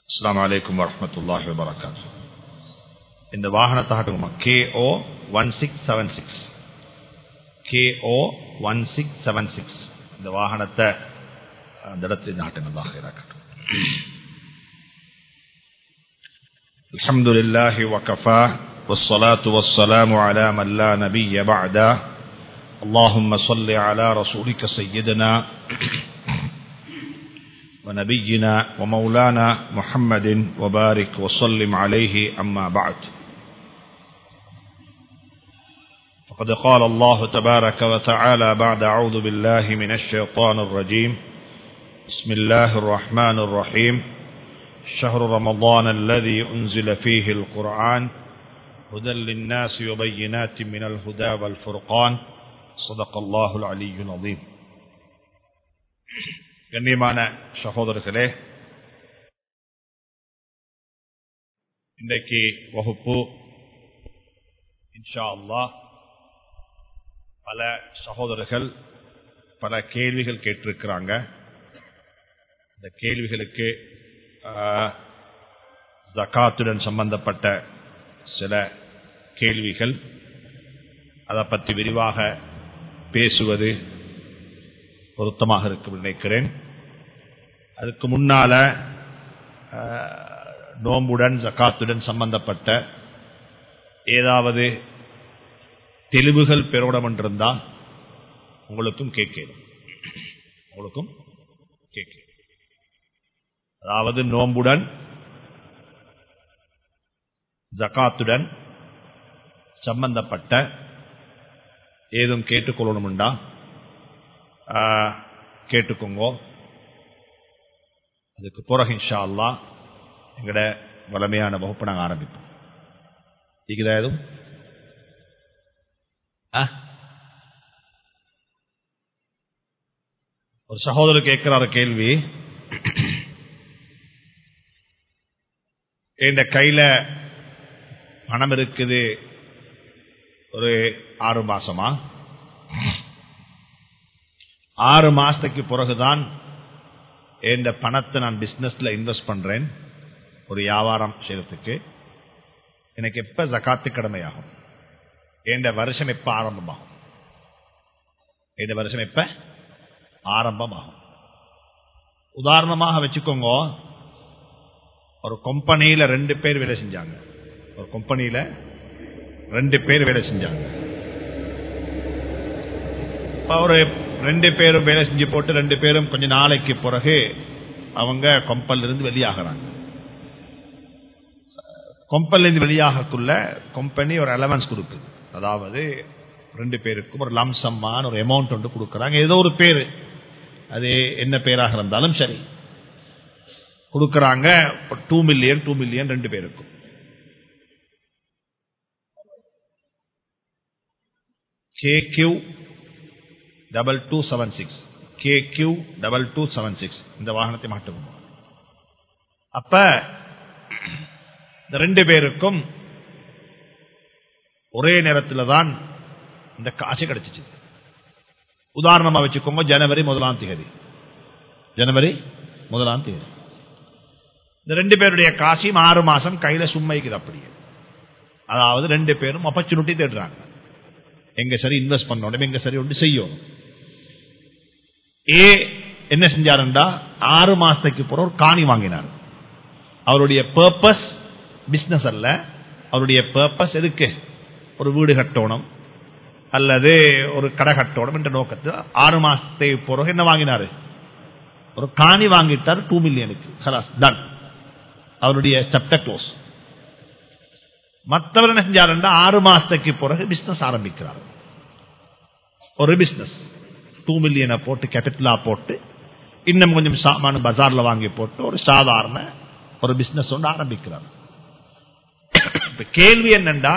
அஸ்லாம் வலைக்கம் வரமத்துல்லாஹி வபரகாத்து இந்த வாகனத்தை காட்டுங்கம்மா KO one six seven six KO one six seven six இந்த வாகனத்தை அந்த இடத்துல நாட்டுங்களாக இருக்கட்டும் الحمد لله وكفى والصلاة والسلام على من لا نبي بعده اللهم صل على رسولك سيدنا ونبينا ومولانا محمد وبارك وسلم عليه أما بعد فقد قال الله تبارك وتعالى بعد أعوذ بالله من الشيطان الرجيم بسم الله الرحمن الرحيم شهر رمضان الذي أنزل فيه القرآن هدى للناس وبينات من الهدى والفرقان صدق الله العلي العظيم கண்ணியமான சகோதரர்களே இன்றைக்கு வகுப்பு இன்ஷா அல்லா பல சகோதரர்கள் பல கேள்விகள் கேட்டிருக்கிறாங்க இந்த கேள்விகளுக்கு ஜக்காத்துடன் சம்பந்தப்பட்ட சில கேள்விகள் அதை பற்றி விரிவாக பேசுவது பொருத்தமாக இருக்கும் நினைக்கிறேன் அதுக்கு முன்னால நோம்புடன் ஜக்காத்துடன் சம்பந்தப்பட்ட ஏதாவது தெளிவுகள் பெறவிடம் என்றிருந்தால் உங்களுக்கும் கேட்கணும் உங்களுக்கும் கேட்க அதாவது நோம்புடன் ஜக்காத்துடன் சம்பந்தப்பட்ட ஏதும் கேட்டுக்கொள்ளணும்டா கேட்டுக்கோங்க அதுக்கு பிறகு இன்ஷா அல்லா எங்கட வளமையான வகுப்பு நாங்கள் ஆரம்பிப்போம் இருக்குதா எதுவும் ஒரு சகோதரர் கேட்கிறார கேள்வி என் கையில பணம் இருக்குது ஒரு ஆறு மாசமா ஆறு மாசத்துக்கு பிறகுதான் என் பணத்தை நான் பிசினஸ்ல இன்வெஸ்ட் பண்றேன் ஒரு வியாபாரம் செய்யறதுக்கு எனக்கு எப்ப ஜக்காத்து கடமையாகும் என் வருஷம் எப்ப ஆரம்பமாகும் என் வருஷம் எப்ப ஆரம்பமாகும் உதாரணமாக வச்சுக்கோங்க ஒரு கம்பெனியில ரெண்டு பேர் வேலை செஞ்சாங்க ஒரு கம்பெனியில ரெண்டு பேர் வேலை செஞ்சாங்க ஒரு ரெண்டு பேரும் வேலை செஞ்சு போட்டு ரெண்டு பேரும் கொஞ்ச நாளைக்கு பிறகு அவங்க கொம்பல்ல இருந்து வெளியாகிறாங்க கொம்பல்ல இருந்து வெளியாகக்குள்ள கம்பெனி ஒரு அலவன்ஸ் கொடுக்குது அதாவது ரெண்டு பேருக்கும் ஒரு லம்சம்மான ஒரு அமௌண்ட் ஒன்று கொடுக்குறாங்க ஏதோ ஒரு பேரு அது என்ன பேராக இருந்தாலும் சரி கொடுக்கறாங்க டூ மில்லியன் டூ மில்லியன் ரெண்டு பேருக்கும் K Q double two seven six K Q double two seven six இந்த வாகனத்தை மாட்டுவோம் அப்ப இந்த ரெண்டு பேருக்கும் ஒரே நேரத்தில் தான் இந்த காசு கிடைச்சிச்சு உதாரணமா வச்சுக்கோங்க ஜனவரி முதலாம் தேதி ஜனவரி முதலாம் தேதி இந்த ரெண்டு பேருடைய காசியும் ஆறு மாசம் கையில சும்மைக்குது அப்படியே அதாவது ரெண்டு பேரும் ஆப்பர்ச்சுனிட்டி தேடுறாங்க எங்க சரி இன்வெஸ்ட் பண்ணணும் எங்க சரி ஒன்று செய்யணும் ஏ என்ன செஞ்சாருண்டா ஆறு மாசத்துக்கு பிற ஒரு காணி வாங்கினார் அவருடைய பர்பஸ் பிசினஸ் அல்ல அவருடைய பர்பஸ் எதுக்கு ஒரு வீடு கட்டணும் அல்லது ஒரு கடை கட்டணும் என்ற நோக்கத்தில் ஆறு மாசத்துக்கு பிறகு என்ன வாங்கினாரு ஒரு காணி வாங்கிட்டார் டூ மில்லியனுக்கு ஹலாஸ் டன் அவருடைய சாப்டர் க்ளோஸ் மற்றவர் என்ன செஞ்சாருன்னா ஆறு மாசத்துக்கு பிறகு பிசினஸ் ஆரம்பிக்கிறார் ஒரு பிசினஸ் டூ மில்லியனை போட்டு கேபிட்டலா போட்டு இன்னும் கொஞ்சம் சாமான பஜார்ல வாங்கி போட்டு ஒரு சாதாரண ஒரு பிசினஸ் ஒன்று ஆரம்பிக்கிறார் கேள்வி என்னண்டா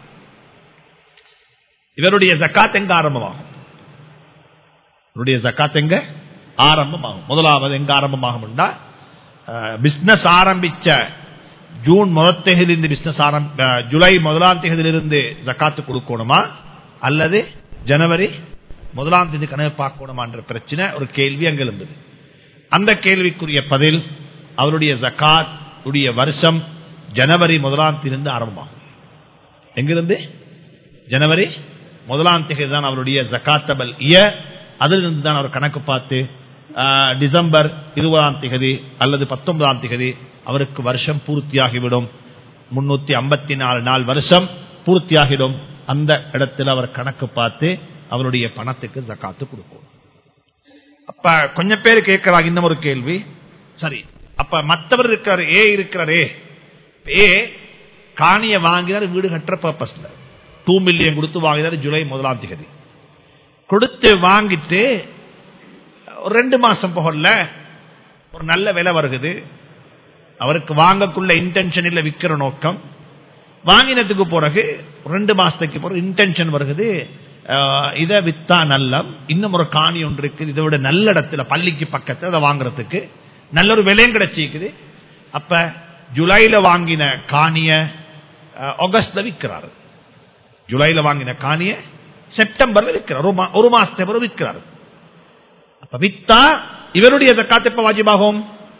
இவருடைய ஜக்காத் எங்க ஆரம்பமாகும் இவருடைய ஜக்காத் எங்க ஆரம்பமாகும் முதலாவது எங்க ஆரம்பமாகும் பிசினஸ் ஆரம்பிச்ச ஜூன் முதல் தேதியிலிருந்து பிசினஸ் ஆரம்ப ஜூலை முதலாம் தேதியிலிருந்து ஜக்காத்து கொடுக்கணுமா அல்லது ஜனவரி முதலாம் தேதி கணக்கு பார்க்கணுமா என்ற பிரச்சனை ஒரு கேள்வி அங்க இருந்தது அந்த கேள்விக்குரிய பதில் அவருடைய ஜக்காத் உடைய வருஷம் ஜனவரி முதலாம் தேதி ஆரம்பமாகும் எங்கிருந்து ஜனவரி முதலாம் தேதி தான் அவருடைய ஜக்காத்தபல் இய அதிலிருந்து தான் அவர் கணக்கு பார்த்து ஆஹ், டிசம்பர் இருபதாம் தேதி அல்லது பத்தொன்பதாம் தேதி அவருக்கு வருஷம் பூர்த்தியாகிவிடும் முன்னூத்தி ஐம்பத்தி நாலு நாள் வருஷம் பூர்த்தியாகிடும் அந்த இடத்துல அவர் கணக்கு பார்த்து அவருடைய பணத்துக்கு ஜக்காத்து கொடுக்கும் அப்ப கொஞ்சம் பேர் கேட்கிறாங்க இன்னும் ஒரு கேள்வி சரி அப்ப மற்றவர் இருக்கிறார் ஏ இருக்கிறாரே ஏ காணிய வாங்கினார் வீடு கட்டுற பர்பஸ்ல டூ மில்லியன் கொடுத்து வாங்கினார் ஜூலை முதலாம் தேதி கொடுத்து வாங்கிட்டு ஒரு ரெண்டு மாசம் போகல ஒரு நல்ல விலை வருகுது அவருக்கு வாங்கக்குள்ள இன்டென்ஷன் இல்ல விக்கிற நோக்கம் வாங்கினதுக்கு பிறகு ரெண்டு மாசத்துக்கு பிறகு இன்டென்ஷன் வருகுது அஹ், இதை வித்தா நல்லம் இன்னும் ஒரு காணி ஒன்று இருக்குது இதை விட நல்ல இடத்துல பள்ளிக்கு பக்கத்துல அதை வாங்குறதுக்கு நல்ல ஒரு விலையும் கிடைச்சிக்குது அப்ப ஜூலைல வாங்கின காணிய அஹ், ஆகஸ்ட்ல விற்கிறாரு ஜூலைல வாங்கின காணிய செப்டம்பர்ல விற்கிறார் ஒரு மா- ஒரு மாசத்தை பிறகு விற்கிறார் அப்ப வித்தா இவருடைய ஜக்காத் எப்ப வாஜிபாகும்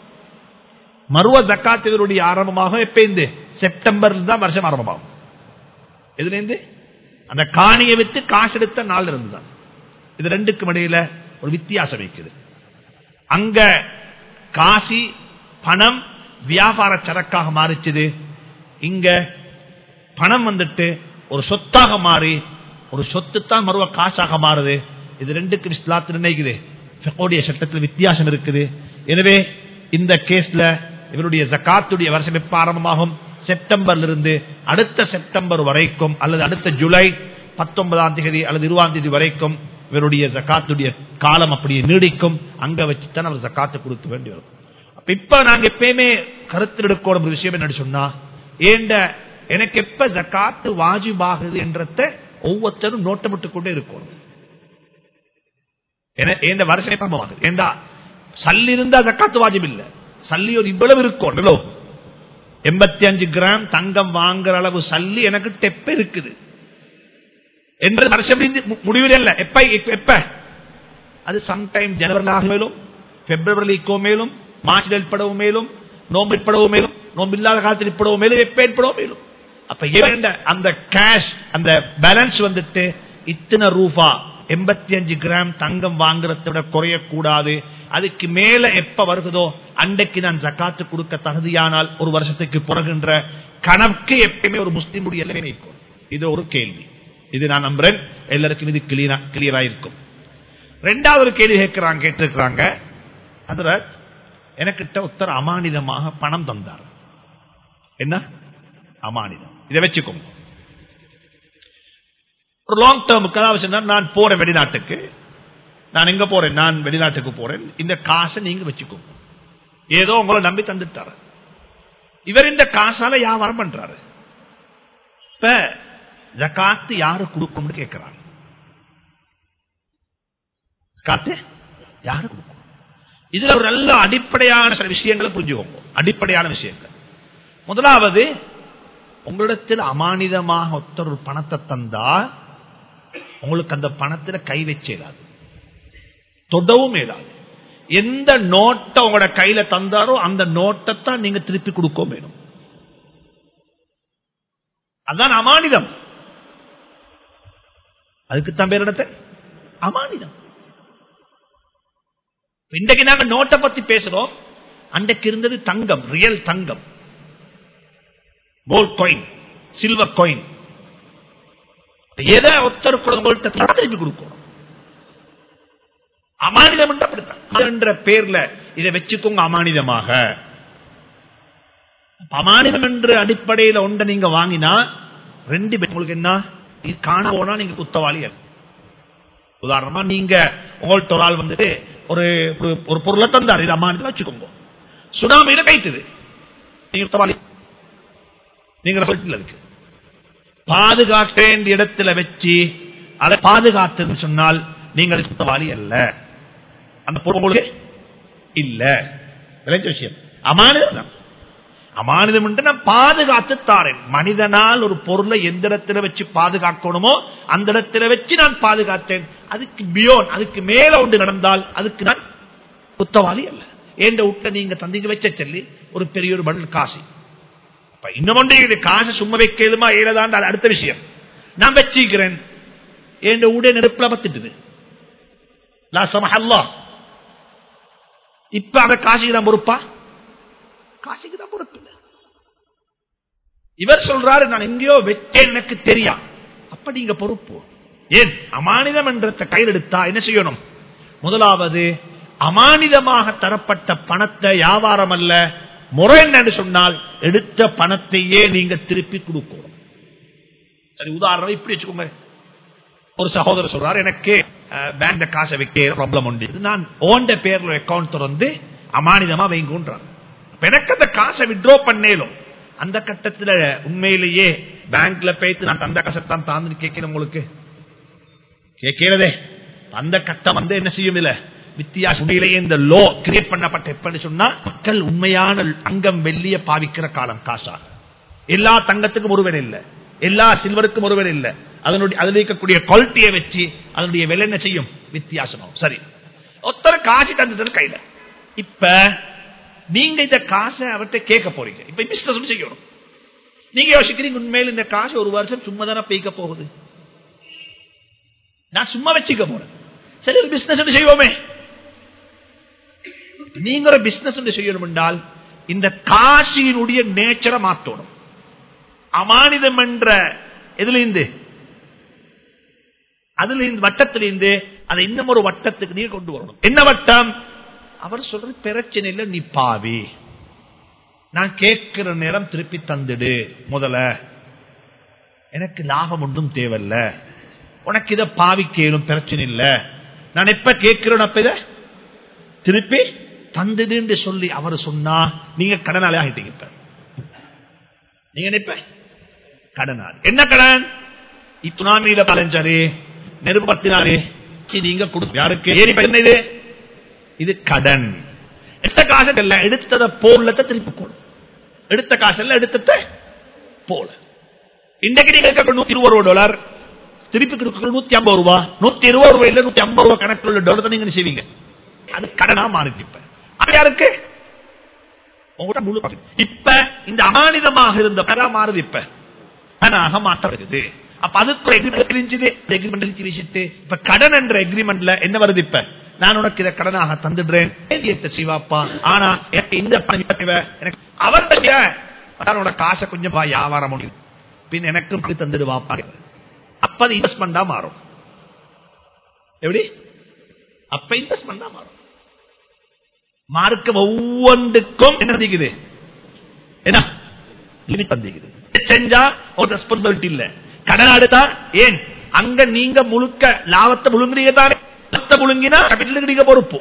மருவ ஜக்காத் இவருடைய ஆரம்பமாகும் எப்ப இருந்து செப்டம்பர் தான் வருஷம் ஆரம்பமாகும் இதுல இருந்து அந்த காணியை வித்து காசு எடுத்த நாள் இருந்துதான் இது ரெண்டுக்கும் இடையில ஒரு வித்தியாசம் வைக்குது அங்க காசி பணம் வியாபார சரக்காக மாறிச்சுது இங்க பணம் வந்துட்டு ஒரு சொத்தாக மாறி ஒரு சொத்து தான் மறுவ காசாக மாறுது இது ரெண்டுக்கும் இஸ்லாத்து நிர்ணயிக்குது ஃபிக்ஹுடைய சட்டத்தில் வித்தியாசம் இருக்குது எனவே இந்த கேஸ்ல இவருடைய ஜக்காத்துடைய வருஷம் எப்ப ஆரம்பமாகும் செப்டம்பர்ல இருந்து அடுத்த செப்டம்பர் வரைக்கும் அல்லது அடுத்த ஜூலை பத்தொன்பதாம் தேதி அல்லது இருபதாம் தேதி வரைக்கும் இவருடைய ஜக்காத்துடைய காலம் அப்படியே நீடிக்கும் அங்க வச்சுதான் அவர் ஜக்காத்து கொடுக்க வேண்டி வரும் அப்ப இப்ப நாங்க எப்பயுமே கருத்தில் எடுக்கணும் ஒரு விஷயம் என்ன சொன்னா ஏண்ட எனக்கு எப்ப ஜக்காத்து வாஜிபாகுது என்றத ஒவ்வொருத்தரும் நோட்டமிட்டு கொண்டே இருக்கணும் என- ஏண்ட வருஷம் எப்ப ஆகுது ஏண்டா சல்லி இருந்தா ஜக்காத்து வாஜிப் இல்ல சல்லி ஒரு இவ்வளவு இருக்கும் எவ்வளவு? எண்பத்தி அஞ்சு கிராம் தங்கம் வாங்குற அளவு சல்லி எனக்கு டெப்ப இருக்குது என்று வருஷம் முடிந்து- முடிவில் இல்ல எப்ப எப்ப- எப்ப அது சம்டைம் ஜனவரி மேலும் பிப்ரவரிக்கோ மேலும் மார்ச் ஏற்படவும் மேலும் நோம்பு ஏற்படவும் மேலும் நோம்பு இல்லாத காலத்தில் ஏற்படவும் மேலும் எப்ப ஏற்படவும் மேலும் அப்ப ஏண்ட அந்த கேஷ் அந்த பேலன்ஸ் வந்துட்டு இத்தனை ரூபா எண்பத்தி அஞ்சு கிராம் தங்கம் வாங்குறதை விட குறையக்கூடாது அதுக்கு மேல எப்ப வருகுதோ அன்றைக்கு நான் ஜக்காத்து கொடுக்க தகுதியானால் ஒரு வருஷத்துக்கு பிறகுன்ற கணக்கு எப்பயுமே ஒரு முஸ்லிமுடைய எல்லை நிற்கும் இது ஒரு கேள்வி இது நான் நம்புறேன் எல்லாருக்கும் இது கிளியரா கிளியரா இருக்கும் ரெண்டாவது ஒரு கேள்வி கேட்கிறாங்க கேட்டிருக்கிறாங்க அதுல எனக்கிட்ட ஒருத்தர் அமானிதமாக பணம் தந்தார் என்ன அமானிதம் இதை வச்சுக்கோங்க ஒரு லாங் டேர்முக்கு அதாவது சொன்னா, நான் போறேன் வெளிநாட்டுக்கு நான் எங்க போறேன் நான் வெளிநாட்டுக்கு போறேன் இந்த காசை நீங்க வச்சுக்கோங்க ஏதோ உங்களை நம்பி தந்துட்டாரு இவர் இந்த காசால வியாபாரம் பண்றாரு இப்ப ஜகாத்து யாரு கொடுக்கும்னு கேட்கிறாங்க காத்து யாரு கொடுக்கும் இதுல ஒரு நல்ல அடிப்படையான சில விஷயங்களை புரிஞ்சுக்கோங்க அடிப்படையான விஷயங்கள் முதலாவது உங்களிடத்தில் அமானிதமாக ஒருத்தர் ஒரு பணத்தை தந்தா உங்களுக்கு அந்த பணத்துல கை வச்சிடாது தொடவும் இயலாது எந்த நோட்டை உங்களோட கையில தந்தாரோ அந்த நோட்டை தான் நீங்க திருப்பி கொடுக்க வேணும் அதான் அமானிதம் அதுக்குத்தான் பேர் இடத்த அமானிதம் இன்றைக்கு நாங்க நோட்டை பத்தி பேசுறோம் அன்றைக்கு இருந்தது தங்கம் ரியல் தங்கம் கோல்ட் காயின் சில்வர் காயின் எதை ஒருத்தருக்கு உங்கள்கிட்ட தந்தா திருப்பி கொடுக்கணும் அமானிதம் என்று அப்படித்தான் என்ற பேர்ல இதை வச்சுக்கோங்க அமானிதமாக அமானிதம் என்ற அடிப்படையில் ஒன்றை நீங்க வாங்கினா ரெண்டு பேர் உங்களுக்கு என்ன இது காண போனா நீங்க குத்தவாளி அல்ல. உதாரணமா நீங்க உங்கள்ட்ட ஒரு ஆள் வந்துட்டு ஒரு ஒரு- ஒரு பொருளை தந்தார் இது அம்மாநில வச்சுக்கோங்க சுனாமியில கைத்துது நீங்க குத்தவாளி நீங்க சொல்லிட்டு இருக்கு பாதுகாக்க வேண்டிய இடத்துல வச்சு அதை பாதுகாத்துன்னு சொன்னால் நீங்கள் குத்தவாளி அல்ல அந்த பொருள் உங்களுக்கு இல்ல விளைஞ்ச விஷயம் அமானிதம் அமானிதம் என்று நான் பாதுகாத்து தாரேன் மனிதனால் ஒரு பொருளை எந்த இடத்துல வச்சு பாதுகாக்கணுமோ அந்த இடத்துல வச்சு நான் பாதுகாத்தேன் அதுக்கு பியோன் அதுக்கு மேல ஒன்று நடந்தால் அதுக்கு நான் குத்தவாளி அல்ல ஏண்ட விட்ட நீங்க தந்திக்கு வச்ச சொல்லி ஒரு பெரிய ஒரு பண்டில் காசு அப்ப இன்னும் ஒன்று இது காசு சும்மா வைக்கலுமா ஏழதாண்டு அது அடுத்த விஷயம் நான் வச்சிக்கிறேன் ஏண்ட உடைய நெருப்புல பத்துட்டுது லா சமஹல்லா இப்ப அந்த காசிக்கு தான் பொறுப்பா காசிக்கு தான் பொறுப்பு இல்லை இவர் சொல்றாரு நான் எங்கேயோ வெட்டேன் எனக்கு தெரியா அப்ப நீங்க பொறுப்பு ஏன் அமானிதம் என்ற கையில் எடுத்தா என்ன செய்யணும் முதலாவது அமானிதமாக தரப்பட்ட பணத்தை வியாபாரம் அல்ல முறை என்னன்னு சொன்னால் எடுத்த பணத்தையே நீங்க திருப்பி கொடுக்கணும் சரி உதாரணம் இப்படி வச்சுக்கோங்க ஒரு சகோதரர் சொல்றாரு எனக்கு பேங்க்ல காசை வைக்க ப்ராப்ளம் உண்டு இது நான் ஓண்ட பேர்ல அக்கௌண்ட் திறந்து அமானிதமா வைங்குன்றார் அப்ப எனக்கு அந்த காசை வித்ரோ பண்ணேலும் அந்த கட்டத்துல உண்மையிலேயே பேங்க்ல போயிட்டு நான் தந்த காசத்தான் தாந்து கேட்கிறேன் உங்களுக்கு கேட்கிறதே அந்த கட்டம் வந்து என்ன செய்யும் இல்ல வித்தியாசம் உண்மையிலேயே இந்த லோ கிரியேட் பண்ணப்பட்ட எப்படி சொன்னா மக்கள் உண்மையான அங்கம் வெள்ளிய பாவிக்கிற காலம் காசாக எல்லா தங்கத்துக்கும் ஒருவர் இல்லை எல்லா சில்வருக்கும் ஒருவர் இல்லை அதனுடைய அதில் இருக்கக்கூடிய குவாலிட்டியை வச்சு அதனுடைய விலை என்ன செய்யும் வித்தியாசமாகும் சரி ஒருத்தர காசு தந்தது கையில இப்ப நீங்க இந்த காசை அவர்கிட்ட கேட்க போறீங்க இப்ப பிசினஸ் செய்யணும் நீங்க யோசிக்கிறீங்க உண்மையில் இந்த காசு ஒரு வருஷம் சும்மா தானே பெய்க்க போகுது நான் சும்மா வச்சுக்க போறேன் சரி ஒரு பிசினஸ் செய்வோமே நீங்க ஒரு பிசினஸ் செய்யணும் என்றால் இந்த காசியினுடைய நேச்சரை மாற்றணும் அமானிதம் என்ற எதுல இருந்து அதுல இருந்து வட்டத்திலிருந்து அதை இன்னும் ஒரு வட்டத்துக்கு நீங்க கொண்டு வரணும் என்ன வட்டம் அவர் சொல்ற பிரச்சனை இல்ல நீ பாவி நான் கேட்கிற நேரம் திருப்பி தந்துடு முதல்ல எனக்கு லாபம் ஒன்றும் தேவையில்ல உனக்கு இதை பாவிக்கலும் பிரச்சனை இல்ல நான் எப்ப கேட்கிறேன் அப்ப இத திருப்பி தந்துடுன்னு சொல்லி அவர் சொன்னா நீங்க கடனாளி ஆகிட்டீங்க இப்ப நீங்க நினைப்ப கடனாளி என்ன கடன் இத்துனாமியில பலஞ்சாரு நெருப்பு பத்தினாரு நீங்க கொடுத்து யாருக்கு ஏறி என்ன இது இது கடன் எடுத்த காசு இல்ல எடுத்தத போலத்தை திருப்பி கொடு எடுத்த காசு இல்ல எடுத்தத போல இன்றைக்கு நீங்க நூத்தி இருபது ரூபா டாலர் திருப்பி கொடுக்க நூத்தி ஐம்பது ரூபா நூத்தி இருபது ரூபாய் இல்ல நூத்தி ஐம்பது ரூபாய் கணக்கில் உள்ள டாலர் நீங்க செய்வீங்க அது கடனா மாறிச்சு இப்ப அது யாருக்கு இப்ப இந்த அமானிதமாக இருந்த பெறா மாறுது இப்ப கனாக மாற்றது அப்ப அதுக்கு எக்ரிமெண்ட் இப்ப கடன் என்ற எக்ரிமெண்ட்ல என்ன வருது இப்ப நான் உனக்கு இதை கடனாக தந்துடுறேன் சிவாப்பா ஆனா எனக்கு இந்த எனக்கு அவர்கிட்ட காசை கொஞ்சம் வியாபாரம் முடியும் பின் எனக்கும் தந்துடுவாப்பா அப்ப அது இன்வெஸ்ட்மெண்டா மாறும் எப்படி அப்ப இன்வெஸ்ட்மெண்டா மாறும் மார்க்க ஒவ்வொன்றுக்கும் என்ன தந்திக்குது என்ன லிமிட் தந்திக்குது செஞ்சா ஒரு ரெஸ்பான்சிபிலிட்டி இல்ல கடன் எடுத்தா ஏன் அங்க நீங்க முழுக்க லாபத்தை முழுங்குறீங்க தானே லாபத்தை முழுங்கினா கேபிட்டலுக்கு நீங்க பொறுப்பு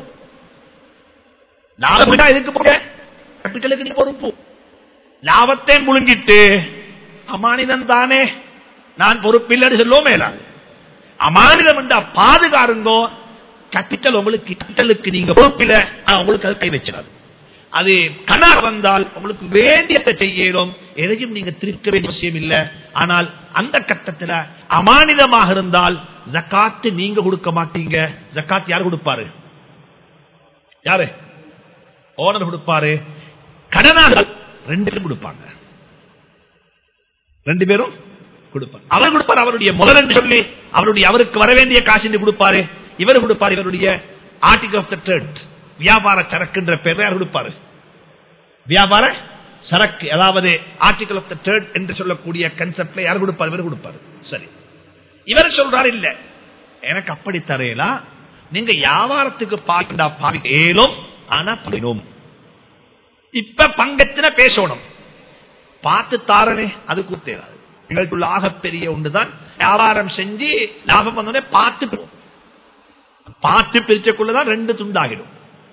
லாபம் எதுக்கு போக கேபிட்டலுக்கு நீங்க பொறுப்பு லாபத்தை முழுங்கிட்டு அமானிதம் தானே நான் பொறுப்பில்லை சொல்லுவோம் மேலாது அமானிதம் என்றா பாதுகாருங்கோ கேபிட்டல் உங்களுக்கு கேபிட்டலுக்கு நீங்க பொறுப்பில்லை உங்களுக்கு அது கை வச்சிடாது அது கணார் வந்தால் உங்களுக்கு வேண்டியதை செய்யணும் எதையும் நீங்க திருக்க வேண்டிய அவசியம் இல்லை ஆனால் அந்த கட்டத்தில் அமானிதமாக இருந்தால் ஜக்காத்து நீங்க கொடுக்க மாட்டீங்க ஜக்காத் யார் கொடுப்பாரு யாரு ஓனர் கொடுப்பாரு கடனாக ரெண்டு பேரும் கொடுப்பாங்க ரெண்டு பேரும் கொடுப்பார் அவர் கொடுப்பார் அவருடைய முதல் என்று சொல்லி அவருடைய அவருக்கு வர வேண்டிய காசு கொடுப்பாரு இவர் கொடுப்பார் இவருடைய ஆர்டிகல் ஆஃப் த ட்ரேட் வியாபார சரக்குன்ற பேர் யார் கொடுப்பாரு வியாபார சரக்கு அதாவது ஆர்டிகல் ஆஃப் த ட்ரேட் என்று சொல்லக்கூடிய கன்செப்ட்ல யார் கொடுப்பார் இவர் கொடுப்பாரு சரி இவர் சொல்றாரு இல்ல எனக்கு அப்படி தரையலாம் நீங்க வியாபாரத்துக்கு பாக்கிண்டா பாவிக்கலும் ஆனா பண்ணிடும் இப்ப பங்கத்தின பேசணும் பார்த்து தாரனே அது கூத்தேராது எங்களுக்குள்ள ஆகப்பெரிய ஒன்றுதான் வியாபாரம் செஞ்சு லாபம் வந்தோடனே பார்த்து பார்த்து பிரிச்சக்குள்ளதான் ரெண்டு துண்டாகிடும்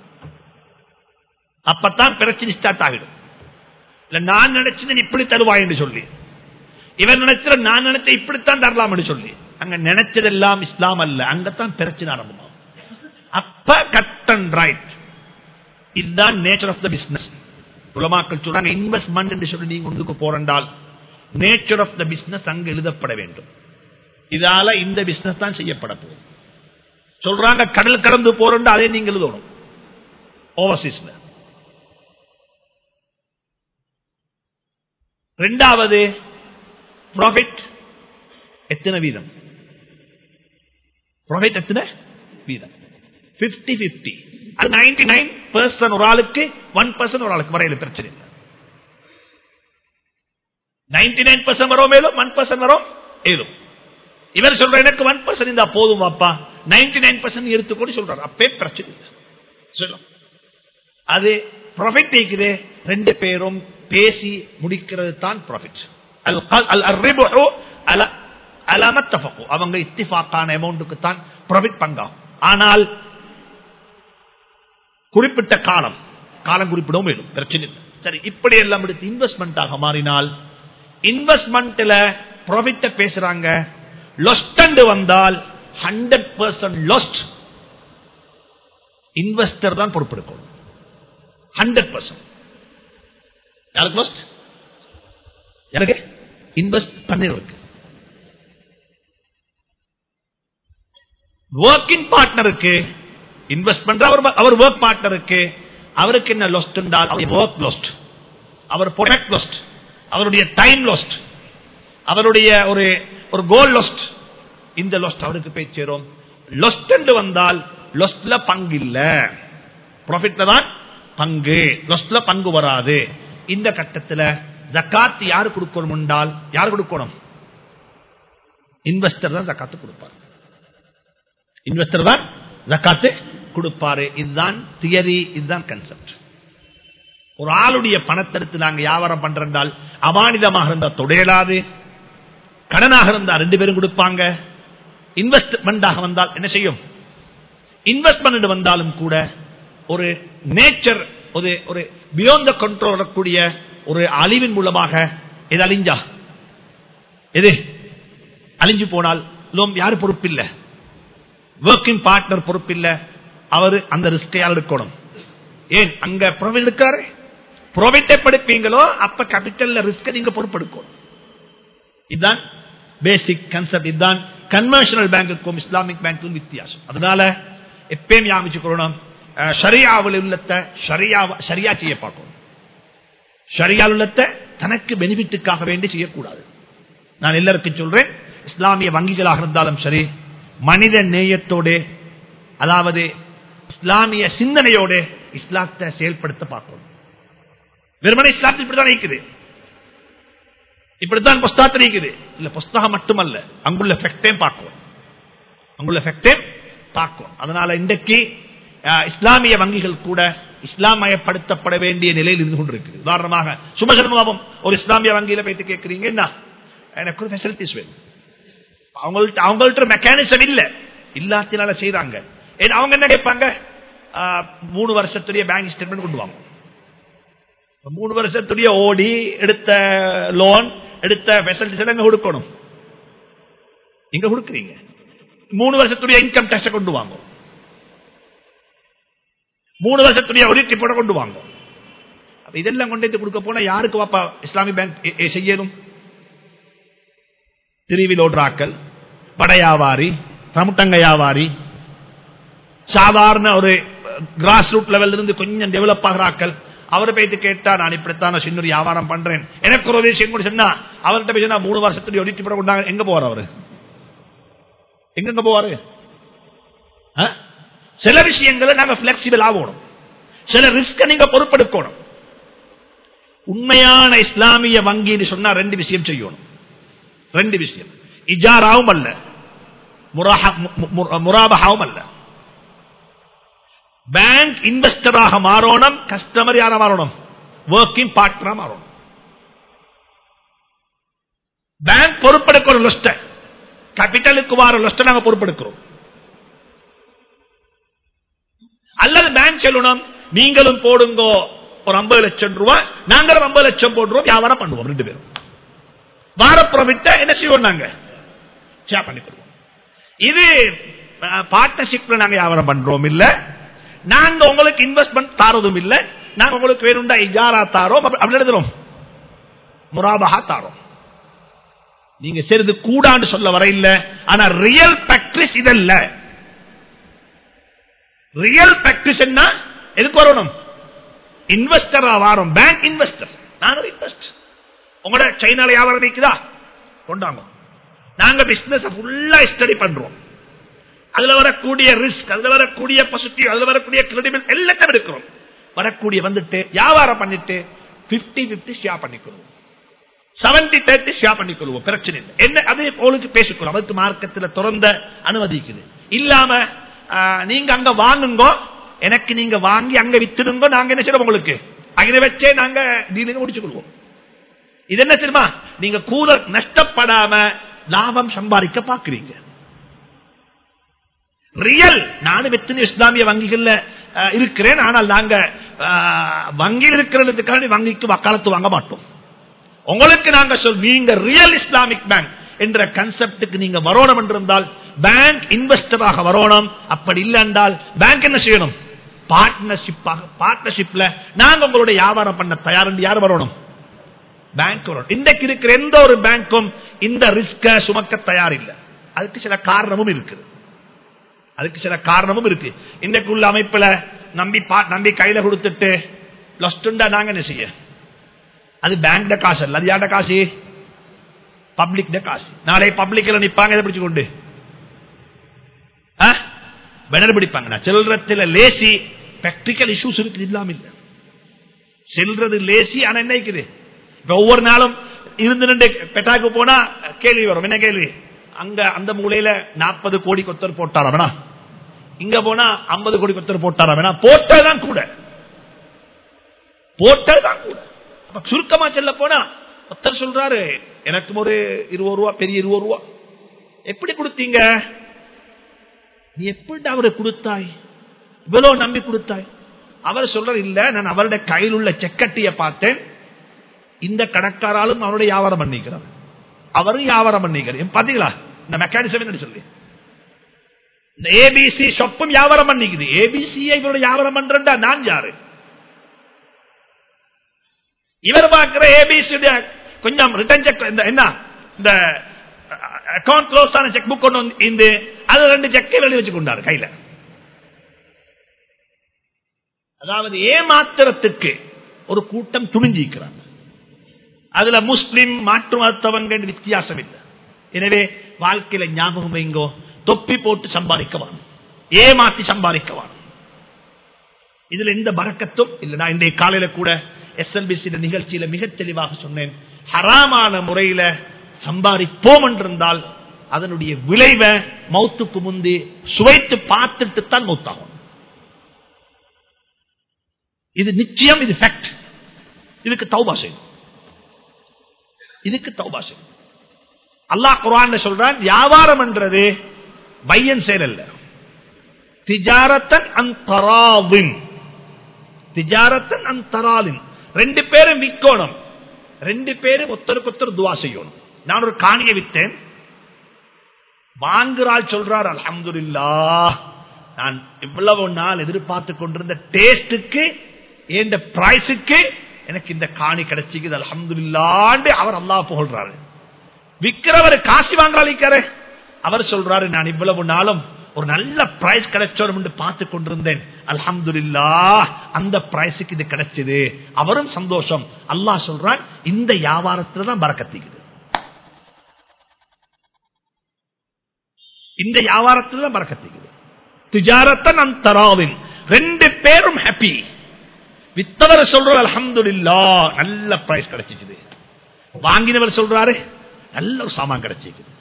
அப்பத்தான் பிரச்சனை ஸ்டார்ட் ஆகிடும் இல்ல நான் நினைச்சது இப்படி தருவாய் என்று சொல்லி இவன் நினைச்ச நான் நினைச்ச இப்படித்தான் தரலாம் என்று சொல்லி அங்க நினைச்சதெல்லாம் இஸ்லாம் அல்ல அங்கத்தான் பிரச்சனை ஆரம்பமாகும் அப்ப கட் அண்ட் ரைட் இதுதான் நேச்சர் ஆஃப் த பிசினஸ் உலமாக்கள் சொல்றாங்க இன்வெஸ்ட்மெண்ட் என்று சொல்லி நீங்க ஒன்றுக்கு போறண்டால் நேச்சர் ஆஃப் த பிசினஸ் அங்கு எழுதப்பட வேண்டும் இதால இந்த பிசினஸ் தான் செய்யப்பட போகுது சொல்றாங்க கடல் கடந்து போறோம் அதே நீங்க எழுதணும் ஓவர்சீஸ்ல ரெண்டாவது ப்ராஃபிட் எத்தனை வீதம் ப்ராஃபிட் எத்தனை வீதம் பிப்டி பிப்டி அது நைன்டி நைன் பர்சன்ட் ஒரு ஆளுக்கு ஒன் பர்சன்ட் ஒரு ஆளுக்கு வரையில பிரச்சனை இல்லை நைன்டி நைன் பர்சன்ட் வரும் மேலும் ஒன் பர்சன்ட் வரும் ஏதும் இவர் சொல்ற எனக்கு ஒன் பர்சன்ட் இருந்தா போதும் அப்பா நைன்டி நைன் பர்சன்ட் எடுத்துக்கொண்டு சொல்றாரு அப்பே பிரச்சனை இல்லை சொல்லும் அது ப்ராஃபிட் இருக்குது ரெண்டு பேரும் பேசி முடிக்கிறது தான் ப்ராஃபிட் அவங்க இத்திஃபாக்கான அமௌண்ட்டுக்கு தான் ப்ராஃபிட் பங்காகும் ஆனால் குறிப்பிட்ட காலம் காலம் குறிப்பிடவும் வேணும் பிரச்சனை இல்லை சரி இப்படி எல்லாம் எடுத்து இன்வெஸ்ட்மெண்ட் ஆக மாறினால் இன்வெஸ்ட்மெண்ட்ல ப்ராஃபிட்ட பேசுறாங்க லொஸ்ட் வந்தால் ஹண்ட்ரட் பர்சன்ட் லொஸ்ட் இன்வெஸ்டர் தான் பொறுப்பெடுக்கணும் ஹண்ட்ரட் பர்சன்ட் யாருக்கு லொஸ்ட் எனக்கு இன்வெஸ்ட் பண்ணிருக்கு ஒர்க்கிங் பார்ட்னருக்கு இன்வெஸ்ட் பண்ற அவர் அவர் ஒர்க் பார்ட்னருக்கு அவருக்கு என்ன லொஸ்ட் ஒர்க் லொஸ்ட் அவர் ப்ரொடக்ட் லொஸ்ட் அவருடைய டைம் லொஸ்ட் அவருடைய ஒரு ஒரு கோல் லொஸ்ட் இந்த லொஸ்ட் அவருக்கு போய் சேரும் லொஸ்ட் என்று வந்தால் லொஸ்ட்ல பங்கு இல்ல ப்ராஃபிட்ல தான் பங்கு லொஸ்ட்ல பங்கு வராது இந்த கட்டத்தில் ஜக்காத் யாரு கொடுக்கணும் என்றால் யார் கொடுக்கணும் இன்வெஸ்டர் தான் ஜக்காத்து கொடுப்பார் இன்வெஸ்டர் தான் ஜக்காத்து கொடுப்பாரு இதுதான் தியரி இதுதான் கன்செப்ட் ஒரு ஆளுடைய பணத்தை எடுத்து நாங்க வியாபாரம் பண்றால் அமானிதமாக இருந்தா தொடையலாது கடனாக இருந்தா ரெண்டு பேரும் கொடுப்பாங்க இன்வெஸ்ட்மெண்டாக வந்தால் என்ன செய்யும் இன்வெஸ்ட்மெண்ட் வந்தாலும் கூட ஒரு நேச்சர் ஒரு ஒரு பியோந்த கண்ட்ரோல் வரக்கூடிய ஒரு அழிவின் மூலமாக எது அழிஞ்சா எது அழிஞ்சு போனால் லோம் யாரு பொறுப்பில்லை ஒர்க்கிங் பார்ட்னர் பொறுப்பில்லை அவர் அந்த ரிஸ்கை யார் எடுக்கணும் ஏன் அங்க ப்ராஃபிட் எடுக்காரு ப்ராஃபிட் படிப்பீங்களோ அப்ப கேபிட்டல் ரிஸ்க் நீங்க பொறுப்பெடுக்கணும் இதுதான் பேசிக் கன்செப்ட் இதுதான் கன்வென்ஷனல் பேங்குக்கும் இஸ்லாமிக் பேங்குக்கும் வித்தியாசம் அதனால எப்பயும் யாமிச்சுக்கணும் ஷரியாவில் உள்ளத்தை சரியா செய்ய பார்க்கணும் ஷரியா உள்ளத்தை தனக்கு பெனிஃபிட்டுக்காக வேண்டி செய்யக்கூடாது நான் எல்லாருக்கும் சொல்றேன் இஸ்லாமிய வங்கிகளாக இருந்தாலும் சரி மனித நேயத்தோடு அதாவது இஸ்லாமிய சிந்தனையோடு இஸ்லாத்தை செயல்படுத்த பார்க்கணும் வெறுமனை இஸ்லாத்தில் இப்படித்தான் இருக்குது இப்படித்தான் புஸ்தகத்தில் இருக்குது இல்ல புஸ்தகம் மட்டுமல்ல அங்குள்ள ஃபெக்டையும் பார்க்கணும் அங்குள்ள ஃபெக்டையும் பார்க்கணும் அதனால இன்றைக்கு இஸ்லாமிய வங்கிகள் கூட இஸ்லாமயப்படுத்தப்பட வேண்டிய நிலையில் இருந்து கொண்டிருக்கு உதாரணமாக சுபகர்மாவும் ஒரு இஸ்லாமிய வங்கியில போயிட்டு கேட்கறீங்க என்ன எனக்கு ஒரு ஃபெசிலிட்டிஸ் வேணும் அவங்கள்ட்ட அவங்கள்ட்ட மெக்கானிசம் இல்ல இல்லாத்தினால செய்யறாங்க அவங்க என்ன கேட்பாங்க மூணு வருஷத்துடைய பேங்க் ஸ்டேட்மெண்ட் கொண்டு வாங்க மூணு வருஷத்துடைய ஓடி எடுத்த லோன் எடுத்த ஃபெசிலிட்டிஸ் எங்க கொடுக்கணும் எங்க கொடுக்குறீங்க மூணு வருஷத்துடைய இன்கம் டேக்ஸ் கொண்டு வாங்க மூணு வருஷத்துடைய ஒடிட் ரிப்போர்ட்டை கொண்டு வாங்க இதெல்லாம் கொண்டு கொடுக்க போனா யாருக்கு வாப்பா இஸ்லாமிக் பேங்க் செய்யணும் திருவில் ஓடுறாக்கள் படையாவாரி சமுட்டங்க வியாபாரி சாதாரண ஒரு கிராஸ் ரூட் லெவல் இருந்து கொஞ்சம் டெவலப் ஆகிறாக்கள் அவரை போயிட்டு கேட்டா நான் இப்படித்தான் சின்ன வியாபாரம் பண்றேன் எனக்கு ஒரு விஷயம் கூட சொன்னா அவர்கிட்ட போய் சொன்னா மூணு வருஷத்துடைய ஒடிச்சு போட கொண்டாங்க எங்க போவார் அவரு எங்க போவாரு சில விஷயங்களை நாங்க பிளெக்சிபிள் ஆகணும் சில ரிஸ்க நீங்க பொறுப்பெடுக்கணும் உண்மையான இஸ்லாமிய வங்கின்னு சொன்னா ரெண்டு விஷயம் செய்யணும் ரெண்டு விஷயம் இஜாராவும் அல்ல முராபகாவும் அல்ல பேங்க் இன்வெஸ்டராக மாறணும் கஸ்டமர் யார மாறணும் ஒர்க்கிங் பார்ட்னரா மாறணும் பேங்க் பொறுப்பெடுக்கணும் லொஸ்ட கேபிட்டலுக்கு வார லொஸ்ட நாங்க பொறுப்பெடுக்கிறோம் அல்லது பேங்க் சொல்லணும் நீங்களும் போடுங்கோ ஒரு ஐம்பது லட்சம் ரூபாய் நாங்களும் ஐம்பது லட்சம் போடுறோம் வியாபாரம் பண்ணுவோம் ரெண்டு பேரும் வார ப்ராஃபிட்ட என்ன செய்வோம் நாங்க ஷேர் பண்ணி கொடுவோம் இது பார்ட்னர்ஷிப்ல நாங்க வியாபாரம் பண்றோம் இல்ல நாங்க உங்களுக்கு இன்வெஸ்ட்மெண்ட் தாரதும் இல்ல நாங்க உங்களுக்கு வேணும்டா இஜாரா தாரோம் அப்படி எழுதுறோம் முராபகா தாரோம் நீங்க செய்யறது கூடான்னு சொல்ல வர இல்ல ஆனா ரியல் பிராக்டிஸ் இதல்ல ரியல் பிராக்டிஸ் என்ன எதுக்கு வரணும் இன்வெஸ்டரா வாரம் பேங்க் இன்வெஸ்டர் நான் ஒரு இன்வெஸ்டர் உங்களோட சைனால வியாபாரம் இருக்குதா கொண்டாங்க நாங்க பிசினஸ் ஃபுல்லா ஸ்டடி பண்றோம் அதுல வரக்கூடிய ரிஸ்க் அதுல வரக்கூடிய பாசிட்டிவ் அதுல வரக்கூடிய கிரெடிபிள் எல்லாத்தையும் எடுக்கிறோம் வரக்கூடிய வந்துட்டு வியாபாரம் பண்ணிட்டு பிப்டி பிப்டி ஷேர் பண்ணிக்கொள்வோம் செவன்டி தேர்ட்டி ஷேர் பண்ணிக்கொள்வோம் பிரச்சனை இல்லை என்ன அதே போலுக்கு பேசிக்கொள்ளும் அதுக்கு மார்க்கத்தில் திறந்த அனுமதிக்குது இல்லாம ஆ, நீங்க அங்க வாங்குங்க எனக்கு நீங்க வாங்கி அங்க வித்துடுங்க நாங்க என்ன செய்யறோம் உங்களுக்கு அங்கே வச்சே நாங்க டீலிங்க முடிச்சு கொள்வோம் இது என்ன தெரியுமா நீங்க கூட நஷ்டப்படாம லாபம் சம்பாதிக்க பாக்குறீங்க ரியல் நானும் எத்தனை இஸ்லாமிய வங்கிகள்ல அஹ், இருக்கிறேன் ஆனால் நாங்க அஹ், வங்கியில் இருக்கிறதுக்காக வங்கிக்கு வக்காலத்து வாங்க மாட்டோம் உங்களுக்கு நாங்க சொல் நீங்க ரியல் இஸ்லாமிக் பேங்க் என்ற கன்செப்டுக்கு நீங்க வரணும் என்றிருந்தால் பேங்க் இன்வெஸ்டராக வரணும் அப்படி இல்லை என்றால் பேங்க் என்ன செய்யணும் பார்ட்னர்ஷிப்பாக பார்ட்னர்ஷிப்ல நாங்க உங்களுடைய வியாபாரம் பண்ண தயார் என்று யார் வரணும் பேங்க் வரணும் இன்றைக்கு இருக்கிற எந்த ஒரு பேங்க்கும் இந்த ரிஸ்க சுமக்க தயார் இல்லை அதுக்கு சில காரணமும் இருக்குது அதுக்கு சில காரணமும் இருக்கு இன்றைக்கு உள்ள அமைப்புல நம்பி பா- நம்பி கையில கொடுத்துட்டு லொஸ்டுண்டா நாங்க என்ன செய்ய அது பேங்க்ட காசு அல்ல அது யார்ட காசு பப்ளிக் காசு நாளை பப்ளிக்ல நிப்பாங்க இதை பிடிச்சு கொண்டு பெனர் பிடிப்பாங்க செல்றதுல லேசி பிராக்டிக்கல் இஷ்யூஸ் இருக்குது இல்லாம இல்ல செல்றது லேசி ஆனா என்ன இருக்குது இப்ப ஒவ்வொரு நாளும் இருந்து நின்று பெட்டாக்கு போனா கேள்வி வரும் என்ன கேள்வி அங்க அந்த மூலையில நாற்பது கோடி கொத்தர் போட்டாரா வேணா இங்க போனா ஐம்பது கோடி கொத்தர் போட்டாரா வேணா போட்டதுதான் கூட போட்டதுதான் கூட அப்ப சுருக்கமா செல்ல போனா ஒருத்தர் சொல்றாரு எனக்கு ஒரு இருபது ரூபா பெரிய இருபது ரூபா எப்படி கொடுத்தீங்க நீ எப்படி அவரை கொடுத்தாய் இவ்வளவு நம்பி கொடுத்தாய் அவர் சொல்றாரு இல்ல நான் அவருடைய கையில் உள்ள செக்கட்டிய பார்த்தேன் இந்த கணக்காராலும் அவருடைய வியாபாரம் பண்ணிக்கிறார் அவரும் வியாபாரம் பண்ணிக்கிறார் பாத்தீங்களா இந்த மெக்கானிசம் என்ன சொல்லி இந்த ஏபிசி ஷொப்பும் வியாபாரம் பண்ணிக்குது ஏபிசி இவரோட வியாபாரம் பண்றா நான் யாரு இவர் பார்க்கிற ஏபிசி கொஞ்சம் ரிட்டர்ன் செக் என்ன இந்த அக்கௌண்ட் க்ளோஸ் ஆன செக் புக் கொண்டு வந்து இந்த அது ரெண்டு செக்கை எழுதி வச்சு கொண்டாரு கையில அதாவது ஏமாத்திரத்துக்கு ஒரு கூட்டம் துணிஞ்சிக்கிறாங்க அதுல முஸ்லிம் மாற்று மருத்துவங்கள் வித்தியாசம் இல்லை எனவே வாழ்க்கையில ஞாபகம் வைங்கோ தொப்பி போட்டு சம்பாதிக்கவான் ஏமாத்தி சம்பாதிக்கவான் இதுல எந்த பறக்கத்தும் இல்லை நான் இன்றைய காலையில கூட எஸ்எல்பிசி நிகழ்ச்சியில மிக தெளிவாக சொன்னேன் ஹராமான முறையில சம்பாதிப்போம் என்றிருந்தால் அதனுடைய விளைவை மௌத்துக்கு முந்தி சுவைத்து பார்த்துட்டு தான் மௌத்தாகும் இது நிச்சயம் இது ஃபேக்ட் இதுக்கு தௌபா செய்யும் இதுக்கு தௌபா செய்யும் அல்லாஹ் குரான் சொல்றான் வியாபாரம் என்றது பையன் செயல் அல்ல திஜாரத்தன் அந்தராவின் திஜாரத்தன் அந்தராலின் ரெண்டு பேரும் விற்கணும் ரெண்டு பேரும் ஒருத்தருக்கு ஒருத்தர் துவா செய்யணும் நான் ஒரு காணியை வித்தேன் வாங்குறாள் சொல்றார் அல்ஹம்துலில்லா நான் இவ்வளவு நாள் எதிர்பார்த்து கொண்டிருந்த டேஸ்டுக்கு இந்த பிரைஸுக்கு எனக்கு இந்த காணி கிடைச்சிக்குது அல்ஹம்துலில்லாண்டு அவர் அல்லாஹ் புகழ்றாரு விக்கிறவர் காசு வாங்கறாளிக்காரு அவர் சொல்றாரு நான் இவ்வளவு நாளும் ஒரு நல்ல பிரைஸ் கிடைச்சோம் என்று பார்த்து கொண்டிருந்தேன் அல்ஹம்துலில்லா அந்த பிரைஸுக்கு இது கிடைச்சது அவரும் சந்தோஷம் அல்லாஹ் சொல்றான் இந்த வியாபாரத்துல தான் பறக்கத்திக்குது இந்த வியாபாரத்துல தான் பறக்கத்திக்குது திஜாரத்தை நான் தராவின் ரெண்டு பேரும் ஹாப்பி வித்தவர் சொல்றாரு அல்ஹம்துலில்லா நல்ல பிரைஸ் கிடைச்சிச்சு வாங்கினவர் சொல்றாரு நல்ல ஒரு சாமான் கிடைச்சிக்குது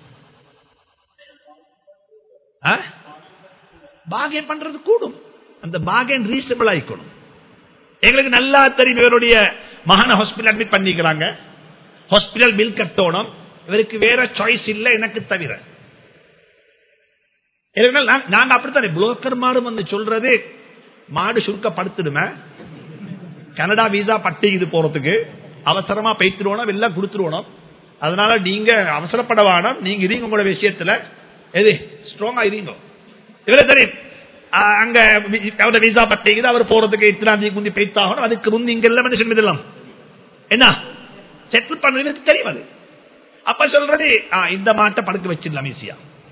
பாகியம் பண்றது கூடும் அந்த பாகியம் ரீசனபிள் ஆயிக்கணும் எங்களுக்கு நல்லா தெரியும் இவருடைய மகன ஹாஸ்பிட்டல் அட்மிட் பண்ணிக்கிறாங்க ஹாஸ்பிட்டல் பில் கட்டணும் இவருக்கு வேற சாய்ஸ் இல்லை எனக்கு தவிர நாங்க அப்படித்தானே புரோக்கர் மாறும் வந்து சொல்றது மாடு சுருக்கப்படுத்திடுமே கனடா வீசா பட்டி இது போறதுக்கு அவசரமா பெய்த்துருவோம் எல்லாம் கொடுத்துருவோம் அதனால நீங்க அவசரப்பட வேணாம் நீங்க இருங்க உங்களோட விஷயத்துல எது ஸ்ட்ராங்கா இருங்க இவர தெரியும் அங்க அவரோட விசா பட்டிக்குது அவர் போறதுக்கு இத்தனாம் தேதி முந்தி பெய்த்தாகணும் அதுக்கு முந்தி இங்க எல்லாம் என்ன இதெல்லாம் என்ன செட்டில் பண்ணுறது தெரியும் அது அப்ப சொல்றது இந்த மாட்டை படுக்க வச்சிடலாம் ஈஸியா